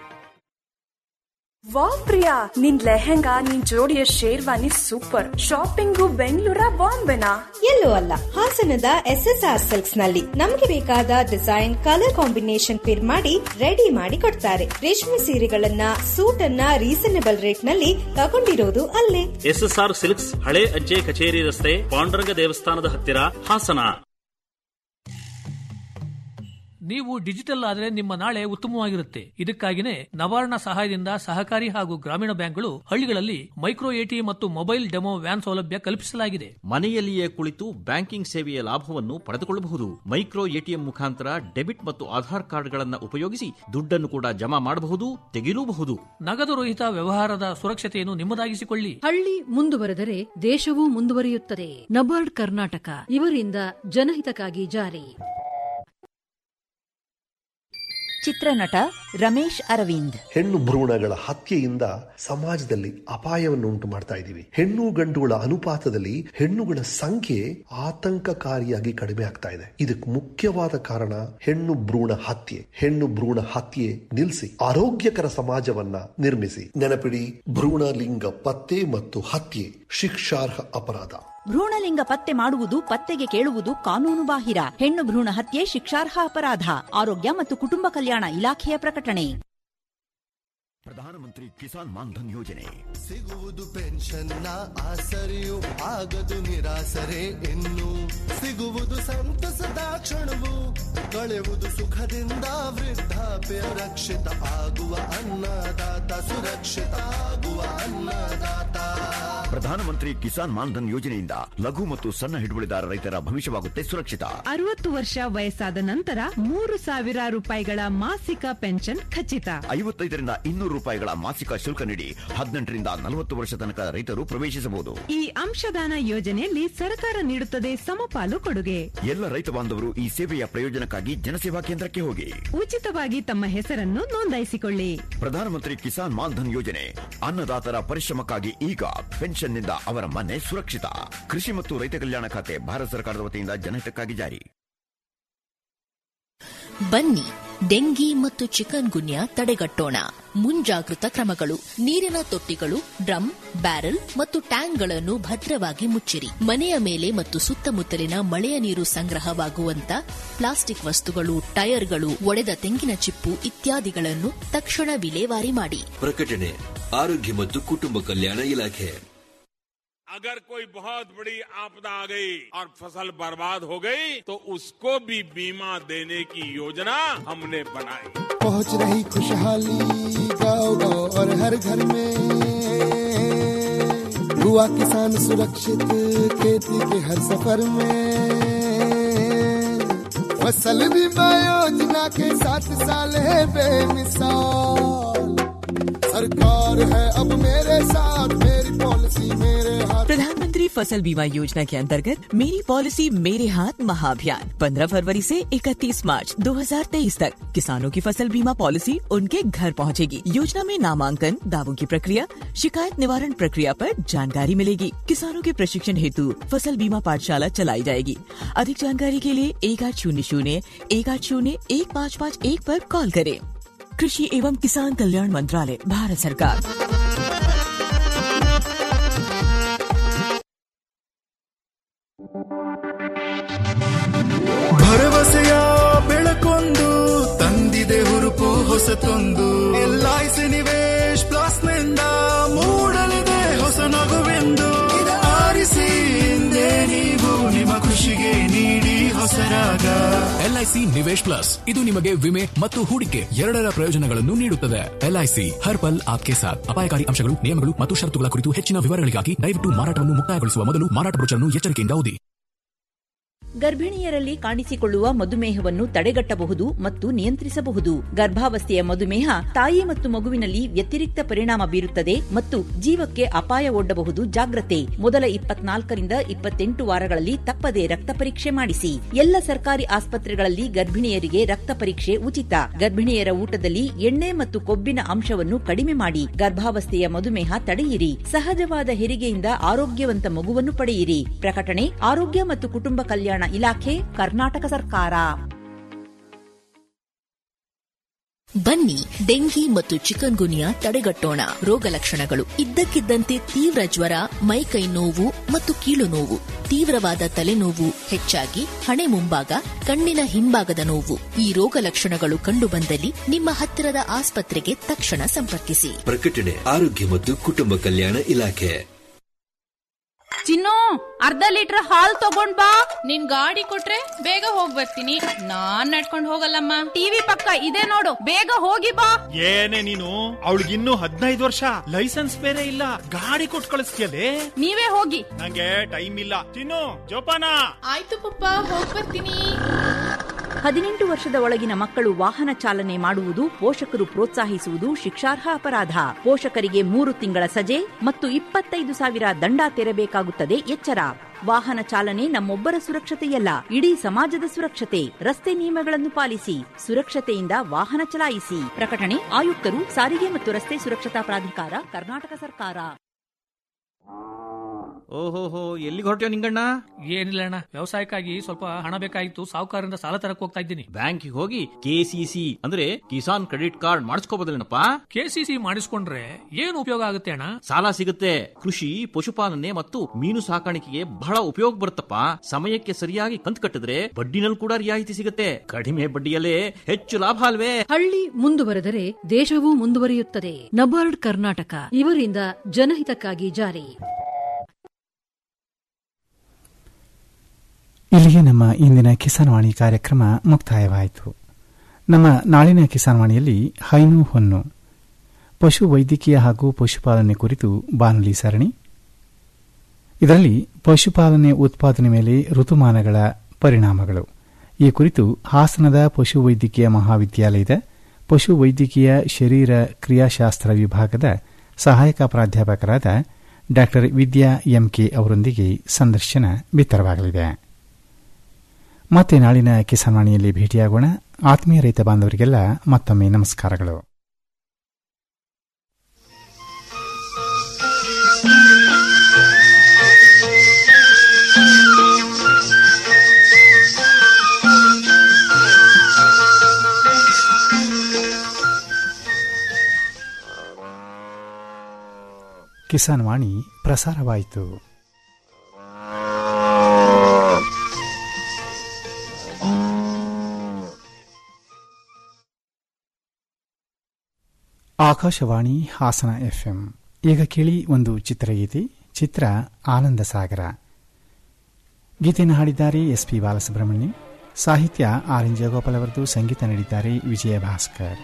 S9: ವಾವ್ ಪ್ರಿಯಾ ನಿನ್ ಲೆಹೆಂಗಾ ನಿನ್ ಜೋಡಿಯ ಶೇರ್ವಾನಿ ಸೂಪರ್ ಶಾಪಿಂಗು ಬೆಂಗಳೂರ ಬಾಂಬೆನಾ
S10: ಎಲ್ಲೂ ಅಲ್ಲ ಹಾಸನದ ಎಸ್ ಎಸ್ ಆರ್ ಸಿಲ್ಕ್ಸ್ ನಲ್ಲಿ ನಮಗೆ ಬೇಕಾದ ಡಿಸೈನ್ ಕಲರ್ ಕಾಂಬಿನೇಷನ್ ಪಿರ್ ಮಾಡಿ ರೆಡಿ ಮಾಡಿ ಕೊಡ್ತಾರೆ ರೇಷ್ಮೆ ಸೀರೆಗಳನ್ನ ಸೂಟ್ ಅನ್ನ ರೀಸನೇಬಲ್ ರೇಟ್ ನಲ್ಲಿ ತಗೊಂಡಿರೋದು ಅಲ್ಲೇ
S11: ಎಸ್ಎಸ್ಆರ್ ಸಿಲ್ಕ್ಸ್ ಹಳೆ ಅಜ್ಜೆ ಕಚೇರಿ ರಸ್ತೆ ಪಾಂಡುರಂಗ ದೇವಸ್ಥಾನದ ಹತ್ತಿರ ಹಾಸನ
S12: ನೀವು ಡಿಜಿಟಲ್ ಆದರೆ ನಿಮ್ಮ ನಾಳೆ ಉತ್ತಮವಾಗಿರುತ್ತೆ ಇದಕ್ಕಾಗಿನೇ ನವಾರ್ಣ ಸಹಾಯದಿಂದ ಸಹಕಾರಿ ಹಾಗೂ ಗ್ರಾಮೀಣ ಬ್ಯಾಂಕ್ಗಳು ಹಳ್ಳಿಗಳಲ್ಲಿ ಮೈಕ್ರೋ ಎಟಿ ಮತ್ತು ಮೊಬೈಲ್ ಡೆಮೋ ವ್ಯಾನ್ ಸೌಲಭ್ಯ ಕಲ್ಪಿಸಲಾಗಿದೆ
S11: ಮನೆಯಲ್ಲಿಯೇ ಕುಳಿತು ಬ್ಯಾಂಕಿಂಗ್ ಸೇವೆಯ ಲಾಭವನ್ನು ಪಡೆದುಕೊಳ್ಳಬಹುದು ಮೈಕ್ರೋ ಎಟಿಎಂ ಮುಖಾಂತರ ಡೆಬಿಟ್ ಮತ್ತು ಆಧಾರ್ ಕಾರ್ಡ್ಗಳನ್ನು ಉಪಯೋಗಿಸಿ ದುಡ್ಡನ್ನು ಕೂಡ ಜಮಾ ಮಾಡಬಹುದು ತೆಗೆಯಲೂಬಹುದು
S12: ನಗದು ರಹಿತ ವ್ಯವಹಾರದ ಸುರಕ್ಷತೆಯನ್ನು ನಿಮ್ಮದಾಗಿಸಿಕೊಳ್ಳಿ
S13: ಹಳ್ಳಿ ಮುಂದುವರೆದರೆ ದೇಶವೂ ಮುಂದುವರಿಯುತ್ತದೆ ನಬಾರ್ಡ್ ಕರ್ನಾಟಕ ಇವರಿಂದ ಜನಹಿತಕ್ಕಾಗಿ ಜಾರಿ
S6: ಚಿತ್ರನಟ ರಮೇಶ್ ಅರವಿಂದ್
S14: ಹೆಣ್ಣು ಭ್ರೂಣಗಳ ಹತ್ಯೆಯಿಂದ ಸಮಾಜದಲ್ಲಿ ಅಪಾಯವನ್ನು ಉಂಟು ಮಾಡ್ತಾ ಇದ್ದೀವಿ ಹೆಣ್ಣು ಗಂಡುಗಳ ಅನುಪಾತದಲ್ಲಿ ಹೆಣ್ಣುಗಳ ಸಂಖ್ಯೆ ಆತಂಕಕಾರಿಯಾಗಿ ಕಡಿಮೆ ಆಗ್ತಾ ಇದೆ ಇದಕ್ಕೆ ಮುಖ್ಯವಾದ ಕಾರಣ ಹೆಣ್ಣು ಭ್ರೂಣ ಹತ್ಯೆ ಹೆಣ್ಣು ಭ್ರೂಣ ಹತ್ಯೆ ನಿಲ್ಲಿಸಿ ಆರೋಗ್ಯಕರ ಸಮಾಜವನ್ನ ನಿರ್ಮಿಸಿ ನೆನಪಿಡಿ ಭ್ರೂಣ ಲಿಂಗ ಪತ್ತೆ ಮತ್ತು ಹತ್ಯೆ ಶಿಕ್ಷಾರ್ಹ ಅಪರಾಧ
S6: ಭ್ರೂಣಲಿಂಗ ಪತ್ತೆ ಮಾಡುವುದು ಪತ್ತೆಗೆ ಕೇಳುವುದು ಕಾನೂನು ಬಾಹಿರ ಹೆಣ್ಣು ಭ್ರೂಣ ಹತ್ಯೆ ಶಿಕ್ಷಾರ್ಹ ಅಪರಾಧ ಆರೋಗ್ಯ ಮತ್ತು ಕುಟುಂಬ ಕಲ್ಯಾಣ ಇಲಾಖೆಯ ಪ್ರಕಟಣೆ
S15: ಪ್ರಧಾನಮಂತ್ರಿ ಕಿಸಾನ್ ಮಾನ್ಧನ್ ಯೋಜನೆ
S16: ಸಿಗುವುದು ಪೆನ್ಷನ್ನ ಆಸರೆಯು ಆಗದು ನಿರಾಸರೆ ಇನ್ನು ಸಿಗುವುದು ಸಂತಸದ ಕ್ಷಣವು ಕಳೆಯುವುದು ಸುಖದಿಂದ ವೃದ್ಧಾಪ್ಯ ರಕ್ಷಿತ ಆಗುವ ಅನ್ನದಾತ ಸುರಕ್ಷಿತ ಆಗುವ ಅನ್ನದಾತ
S15: ಪ್ರಧಾನಮಂತ್ರಿ ಕಿಸಾನ್ ಮಾನ್ಧನ್ ಯೋಜನೆಯಿಂದ ಲಘು ಮತ್ತು ಸಣ್ಣ ಹಿಡುವಳಿದಾರ ರೈತರ ಭವಿಷ್ಯವಾಗುತ್ತೆ ಸುರಕ್ಷಿತ
S17: ಅರವತ್ತು ವರ್ಷ ವಯಸ್ಸಾದ ನಂತರ ಮೂರು ಸಾವಿರ ರೂಪಾಯಿಗಳ ಮಾಸಿಕ ಪೆನ್ಷನ್ ಖಚಿತ
S15: ಐವತ್ತೈದರಿಂದ ಇನ್ನೂರು ರೂಪಾಯಿಗಳ ಮಾಸಿಕ ಶುಲ್ಕ ನೀಡಿ ಹದಿನೆಂಟರಿಂದ ನಲವತ್ತು ವರ್ಷ ತನಕ ರೈತರು ಪ್ರವೇಶಿಸಬಹುದು
S17: ಈ ಅಂಶದಾನ ಯೋಜನೆಯಲ್ಲಿ ಸರ್ಕಾರ ನೀಡುತ್ತದೆ ಸಮಪಾಲು ಕೊಡುಗೆ
S15: ಎಲ್ಲ ರೈತ ಬಾಂಧವರು ಈ ಸೇವೆಯ ಪ್ರಯೋಜನಕ್ಕಾಗಿ ಜನಸೇವಾ ಕೇಂದ್ರಕ್ಕೆ ಹೋಗಿ
S17: ಉಚಿತವಾಗಿ ತಮ್ಮ ಹೆಸರನ್ನು ನೋಂದಾಯಿಸಿಕೊಳ್ಳಿ
S15: ಪ್ರಧಾನಮಂತ್ರಿ ಕಿಸಾನ್ ಮಾನ್ಧನ್ ಯೋಜನೆ ಅನ್ನದಾತರ ಪರಿಶ್ರಮಕ್ಕಾಗಿ ಈಗ ಪೆನ್ಷನ್ನಿಂದ ಅವರ ಮನೆ ಸುರಕ್ಷಿತ ಕೃಷಿ ಮತ್ತು ರೈತ ಕಲ್ಯಾಣ ಖಾತೆ ಭಾರತ ಸರ್ಕಾರದ ವತಿಯಿಂದ ಜನಹಿತಕ್ಕಾಗಿ ಜಾರಿ
S18: ಬನ್ನಿ ಡೆಂಗಿ ಮತ್ತು ಚಿಕನ್ ಗುನ್ಯಾ ತಡೆಗಟ್ಟೋಣ ಮುಂಜಾಗೃತ ಕ್ರಮಗಳು ನೀರಿನ ತೊಟ್ಟಿಗಳು ಡ್ರಮ್ ಬ್ಯಾರೆಲ್ ಮತ್ತು ಟ್ಯಾಂಕ್ಗಳನ್ನು ಭದ್ರವಾಗಿ ಮುಚ್ಚಿರಿ ಮನೆಯ ಮೇಲೆ ಮತ್ತು ಸುತ್ತಮುತ್ತಲಿನ ಮಳೆಯ ನೀರು ಸಂಗ್ರಹವಾಗುವಂತ ಪ್ಲಾಸ್ಟಿಕ್ ವಸ್ತುಗಳು ಟೈರ್ಗಳು ಒಡೆದ ತೆಂಗಿನ ಚಿಪ್ಪು ಇತ್ಯಾದಿಗಳನ್ನು ತಕ್ಷಣ ವಿಲೇವಾರಿ ಮಾಡಿ
S19: ಪ್ರಕಟಣೆ ಆರೋಗ್ಯ ಮತ್ತು ಕುಟುಂಬ ಕಲ್ಯಾಣ ಇಲಾಖೆ
S20: अगर कोई बहुत बड़ी आपदा आ गई और फसल बर्बाद हो गई तो उसको भी बीमा देने की योजना हमने बनाई
S16: पहुंच रही खुशहाली गांव गांव और हर घर में हुआ किसान सुरक्षित खेती के हर सफर में फसल बीमा योजना के साथ साल है बेमिसाल सरकार है अब मेरे साथ मेरी पॉलिसी मेरे हाथ
S21: प्रधानमंत्री फसल बीमा योजना के अंतर्गत मेरी पॉलिसी मेरे हाथ महाअभियान 15 फरवरी से 31 मार्च 2023 तक किसानों की फसल बीमा पॉलिसी उनके घर पहुंचेगी। योजना में नामांकन दावों की प्रक्रिया शिकायत निवारण प्रक्रिया पर जानकारी मिलेगी किसानों के प्रशिक्षण हेतु फसल बीमा पाठशाला चलाई जाएगी अधिक जानकारी के लिए एक आठ शून्य शून्य एक आठ शून्य एक पाँच पाँच एक पर कॉल करें कृषि एवं किसान कल्याण मंत्रालय भारत सरकार
S22: ಭರವಸೆಯ ಬೆಳಕೊಂದು ತಂದಿದೆ ಹುರುಪು ಹೊಸತೊಂದು ಎಲ್ಐಸಿ ನಿವೇಶ್ ಪ್ಲಸ್ ನಿಂದ ಮೂಡಲಿದೆ ಹೊಸ ನಗುವೆಂದು ಇದು ಆರಿಸಿ ಹಿಂದೆ ನೀವು ನಿಮ್ಮ ಖುಷಿಗೆ ನೀಡಿ ಹೊಸರಾಗ
S23: ಎಲ್ಐಸಿ ನಿವೇಶ್ ಪ್ಲಸ್ ಇದು ನಿಮಗೆ ವಿಮೆ ಮತ್ತು ಹೂಡಿಕೆ ಎರಡರ ಪ್ರಯೋಜನಗಳನ್ನು ನೀಡುತ್ತದೆ ಎಲ್ಐಸಿ ಹರ್ ಪಲ್ ಆಪ್ಕೆ ಸಾಥ್ ಅಪಾಯಕಾರಿ ಅಂಶಗಳು ನಿಯಮಗಳು ಮತ್ತು ಷರತ್ತುಗಳ ಕುರಿತು ಹೆಚ್ಚಿನ ವಿವರಗಳಿಗಾಗಿ ದಯವಿಟ್ಟು ಮಾರಾಟವನ್ನು ಮುಕ್ತಾಯಗೊಳಿಸುವ ಮೊದಲು ಮಾರಾಟ ಬ್ರೋಚರ್ನ್ನು ಎಚ್ಚರಿಕೆಯಿಂದ ಓದಿ
S6: ಗರ್ಭಿಣಿಯರಲ್ಲಿ ಕಾಣಿಸಿಕೊಳ್ಳುವ ಮಧುಮೇಹವನ್ನು ತಡೆಗಟ್ಟಬಹುದು ಮತ್ತು ನಿಯಂತ್ರಿಸಬಹುದು ಗರ್ಭಾವಸ್ಥೆಯ ಮಧುಮೇಹ ತಾಯಿ ಮತ್ತು ಮಗುವಿನಲ್ಲಿ ವ್ಯತಿರಿಕ್ತ ಪರಿಣಾಮ ಬೀರುತ್ತದೆ ಮತ್ತು ಜೀವಕ್ಕೆ ಅಪಾಯ ಒಡ್ಡಬಹುದು ಜಾಗ್ರತೆ ಮೊದಲ ಇಪ್ಪತ್ನಾಲ್ಕರಿಂದ ಇಪ್ಪತ್ತೆಂಟು ವಾರಗಳಲ್ಲಿ ತಪ್ಪದೆ ರಕ್ತ ಪರೀಕ್ಷೆ ಮಾಡಿಸಿ ಎಲ್ಲ ಸರ್ಕಾರಿ ಆಸ್ಪತ್ರೆಗಳಲ್ಲಿ ಗರ್ಭಿಣಿಯರಿಗೆ ರಕ್ತ ಪರೀಕ್ಷೆ ಉಚಿತ ಗರ್ಭಿಣಿಯರ ಊಟದಲ್ಲಿ ಎಣ್ಣೆ ಮತ್ತು ಕೊಬ್ಬಿನ ಅಂಶವನ್ನು ಕಡಿಮೆ ಮಾಡಿ ಗರ್ಭಾವಸ್ಥೆಯ ಮಧುಮೇಹ ತಡೆಯಿರಿ ಸಹಜವಾದ ಹೆರಿಗೆಯಿಂದ ಆರೋಗ್ಯವಂತ ಮಗುವನ್ನು ಪಡೆಯಿರಿ ಪ್ರಕಟಣೆ ಆರೋಗ್ಯ ಮತ್ತು ಕುಟುಂಬ ಕಲ್ಯಾಣ ಇಲಾಖೆ ಕರ್ನಾಟಕ ಸರ್ಕಾರ
S18: ಬನ್ನಿ ಡೆಂಗಿ ಮತ್ತು ಚಿಕನ್ ಗುನಿಯಾ ತಡೆಗಟ್ಟೋಣ ರೋಗ ಲಕ್ಷಣಗಳು ಇದ್ದಕ್ಕಿದ್ದಂತೆ ತೀವ್ರ ಜ್ವರ ಮೈಕೈ ನೋವು ಮತ್ತು ಕೀಲು ನೋವು ತೀವ್ರವಾದ ತಲೆನೋವು ಹೆಚ್ಚಾಗಿ ಹಣೆ ಮುಂಭಾಗ ಕಣ್ಣಿನ ಹಿಂಭಾಗದ ನೋವು ಈ ರೋಗ ಲಕ್ಷಣಗಳು ಕಂಡುಬಂದಲ್ಲಿ ನಿಮ್ಮ ಹತ್ತಿರದ ಆಸ್ಪತ್ರೆಗೆ ತಕ್ಷಣ ಸಂಪರ್ಕಿಸಿ
S19: ಪ್ರಕಟಣೆ ಆರೋಗ್ಯ ಮತ್ತು ಕುಟುಂಬ ಕಲ್ಯಾಣ ಇಲಾಖೆ
S4: ಚಿನ್ನು ಅರ್ಧ ಲೀಟರ್ ಹಾಲ್ ತಗೊಂಡ್ ಬಾ
S7: ನಿನ್ ಗಾಡಿ ಕೊಟ್ರೆ ಬೇಗ ಹೋಗ್ ಬರ್ತೀನಿ ನಾನ್ ನಡ್ಕೊಂಡ್ ಹೋಗಲ್ಲಮ್ಮ
S4: ಟಿವಿ ಪಕ್ಕ ಇದೆ ನೋಡು ಬೇಗ ಹೋಗಿ ಬಾ
S8: ಏನೇ ನೀನು ಅವಳಿಗಿನ್ನೂ ಹದಿನೈದು ವರ್ಷ ಲೈಸೆನ್ಸ್ ಬೇರೆ ಇಲ್ಲ ಗಾಡಿ ಕೊಟ್ಟು ಕಳಿಸ್ತೀಯಲೇ
S4: ನೀವೇ ಹೋಗಿ
S8: ನಂಗೆ ಟೈಮ್ ಇಲ್ಲ ತಿನ್ನು ಜೋಪಾನ
S7: ಆಯ್ತು ಪಪ್ಪ ಹೋಗ್ ಬರ್ತೀನಿ
S6: ಹದಿನೆಂಟು ವರ್ಷದ ಒಳಗಿನ ಮಕ್ಕಳು ವಾಹನ ಚಾಲನೆ ಮಾಡುವುದು ಪೋಷಕರು ಪ್ರೋತ್ಸಾಹಿಸುವುದು ಶಿಕ್ಷಾರ್ಹ ಅಪರಾಧ ಪೋಷಕರಿಗೆ ಮೂರು ತಿಂಗಳ ಸಜೆ ಮತ್ತು ಇಪ್ಪತ್ತೈದು ಸಾವಿರ ದಂಡ ತೆರಬೇಕಾಗುತ್ತದೆ ಎಚ್ಚರ ವಾಹನ ಚಾಲನೆ ನಮ್ಮೊಬ್ಬರ ಸುರಕ್ಷತೆಯಲ್ಲ ಇಡೀ ಸಮಾಜದ ಸುರಕ್ಷತೆ ರಸ್ತೆ ನಿಯಮಗಳನ್ನು ಪಾಲಿಸಿ ಸುರಕ್ಷತೆಯಿಂದ ವಾಹನ ಚಲಾಯಿಸಿ ಪ್ರಕಟಣೆ ಆಯುಕ್ತರು ಸಾರಿಗೆ ಮತ್ತು ರಸ್ತೆ ಸುರಕ್ಷತಾ ಪ್ರಾಧಿಕಾರ ಕರ್ನಾಟಕ ಸರ್ಕಾರ
S11: ಓಹೋಹೋ ಎಲ್ಲಿಗೆ ಹೊರಟ್ಯೋ ನಿಂಗಣ್ಣ
S12: ಏನಿಲ್ಲ ಅಣ್ಣ ವ್ಯವಸಾಯಕ್ಕಾಗಿ ಸ್ವಲ್ಪ ಹಣ ಬೇಕಾಗಿತ್ತು ಸಾಹುಕಾರರಿಂದ ಸಾಲ ತರಕ್ ಹೋಗ್ತಾ ಇದ್ದೀನಿ
S11: ಬ್ಯಾಂಕಿಗೆ ಹೋಗಿ ಕೆಸಿಸಿ ಅಂದ್ರೆ ಕಿಸಾನ್ ಕ್ರೆಡಿಟ್ ಕಾರ್ಡ್ ಮಾಡಿಸ್ಕೋಬೋದಲ್ಲೇನಪ್ಪ
S12: ಕೆಸಿಸಿ ಮಾಡಿಸ್ಕೊಂಡ್ರೆ ಏನು ಉಪಯೋಗ ಆಗುತ್ತೆ ಅಣ್ಣ
S11: ಸಾಲ ಸಿಗುತ್ತೆ ಕೃಷಿ ಪಶುಪಾಲನೆ ಮತ್ತು ಮೀನು ಸಾಕಾಣಿಕೆಗೆ ಬಹಳ ಉಪಯೋಗ ಬರುತ್ತಪ್ಪ ಸಮಯಕ್ಕೆ ಸರಿಯಾಗಿ ಕಂತು ಕಟ್ಟಿದ್ರೆ ಬಡ್ಡಿನಲ್ಲಿ ಕೂಡ ರಿಯಾಯಿತಿ ಸಿಗುತ್ತೆ ಕಡಿಮೆ ಬಡ್ಡಿಯಲ್ಲೇ ಹೆಚ್ಚು ಲಾಭ ಅಲ್ವೇ
S13: ಹಳ್ಳಿ ಮುಂದುವರೆದರೆ ದೇಶವೂ ಮುಂದುವರಿಯುತ್ತದೆ ನಬಾರ್ಡ್ ಕರ್ನಾಟಕ ಇವರಿಂದ ಜನಹಿತಕ್ಕಾಗಿ ಜಾರಿ
S1: ಇಲ್ಲಿಗೆ ನಮ್ಮ ಇಂದಿನ ಕಿಸಾನ್ವಾಣಿ ಕಾರ್ಯಕ್ರಮ ಮುಕ್ತಾಯವಾಯಿತು ನಮ್ಮ ನಾಳಿನ ಕಿಸಾನ್ವಾಣಿಯಲ್ಲಿ ಹೈನು ಹೊನ್ನು ಪಶು ವೈದ್ಯಕೀಯ ಹಾಗೂ ಪಶುಪಾಲನೆ ಕುರಿತು ಬಾನುಲಿ ಸರಣಿ ಇದರಲ್ಲಿ ಪಶುಪಾಲನೆ ಉತ್ಪಾದನೆ ಮೇಲೆ ಋತುಮಾನಗಳ ಪರಿಣಾಮಗಳು ಈ ಕುರಿತು ಹಾಸನದ ಪಶುವೈದ್ಯಕೀಯ ಮಹಾವಿದ್ಯಾಲಯದ ಪಶುವೈದ್ಯಕೀಯ ಶರೀರ ಕ್ರಿಯಾಶಾಸ್ತ್ರ ವಿಭಾಗದ ಸಹಾಯಕ ಪ್ರಾಧ್ಯಾಪಕರಾದ ಡಾ ವಿದ್ಯಾ ಎಂಕೆ ಅವರೊಂದಿಗೆ ಸಂದರ್ಶನ ಬಿತ್ತರವಾಗಲಿದೆ ಮತ್ತೆ ನಾಳಿನ ಕಿಸಾನ್ವಾಣಿಯಲ್ಲಿ ಭೇಟಿಯಾಗೋಣ ಆತ್ಮೀಯ ರೈತ ಬಾಂಧವರಿಗೆಲ್ಲ ಮತ್ತೊಮ್ಮೆ ನಮಸ್ಕಾರಗಳು ಕಿಸಾನ್ ವಾಣಿ ಪ್ರಸಾರವಾಯಿತು ಆಕಾಶವಾಣಿ ಹಾಸನ ಎಫ್ಎಂ ಈಗ ಕೇಳಿ ಒಂದು ಚಿತ್ರಗೀತೆ ಚಿತ್ರ ಆನಂದ ಸಾಗರ ಗೀತೆಯನ್ನು ಹಾಡಿದ್ದಾರೆ ಎಸ್ ಪಿ ಬಾಲಸುಬ್ರಹ್ಮಣ್ಯ ಸಾಹಿತ್ಯ ಆರ್ ಎನ್ ಜಯಗೋಪಾಲ್ ಅವರದು ಸಂಗೀತ ನೀಡಿದ್ದಾರೆ ವಿಜಯ ಭಾಸ್ಕರ್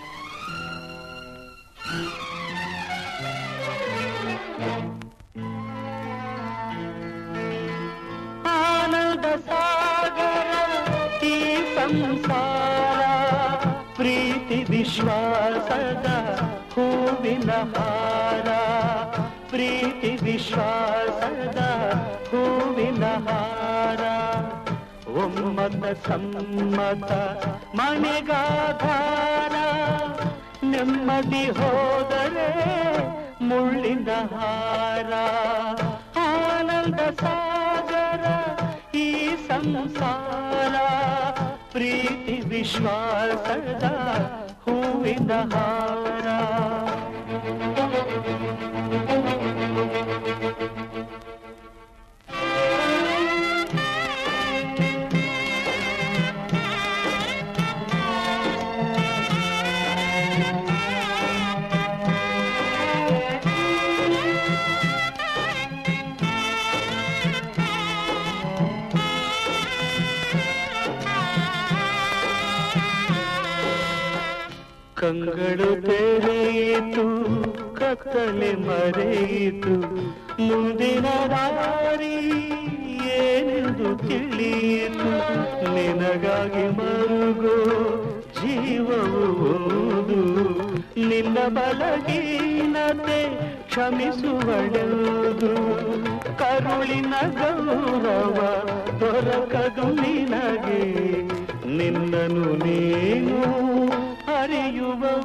S2: ಆನಂದ ಸಾಗರ ಈ ಸಂಸಾರ ಪ್ರೀತಿ ವಿಶ್ವಾಸದ ಹೂವಿನ ಹಾರ ಪ್ರೀತಿ ವಿಶ್ವಾಸದ ಹೂವಿನ ಹಾರ ಒಮ್ಮತ ಸಮ್ಮತ ಮನೆಗಾಧಾರ ನೆಮ್ಮದಿ ಹೋದರೆ ಮುಳ್ಳಿನ ಹಾರ ಆನಂದ ಸಾಗರ ಈ ಸಂಸಾರ ಪ್ರೀತಿ ವಿಶ್ವಾಸದ ಹೂವಿನ ಹಾರ ಕಂಗಳು ತೆರೆಯಿತು ಕತ್ತಲೆ ಮರೆಯಿತು ಮುಂದಿನ ದಾರಿ ಏನೆಂದು ತಿಳಿಯಿತು ನಿನಗಾಗಿ ಮರುಗೋ ಜೀವವು ಒಂದು ನಿನ್ನ ಬಲಹೀನತೆ ಕ್ಷಮಿಸುವಳೆಂದು ಕರುಳಿನ ಗೌರವ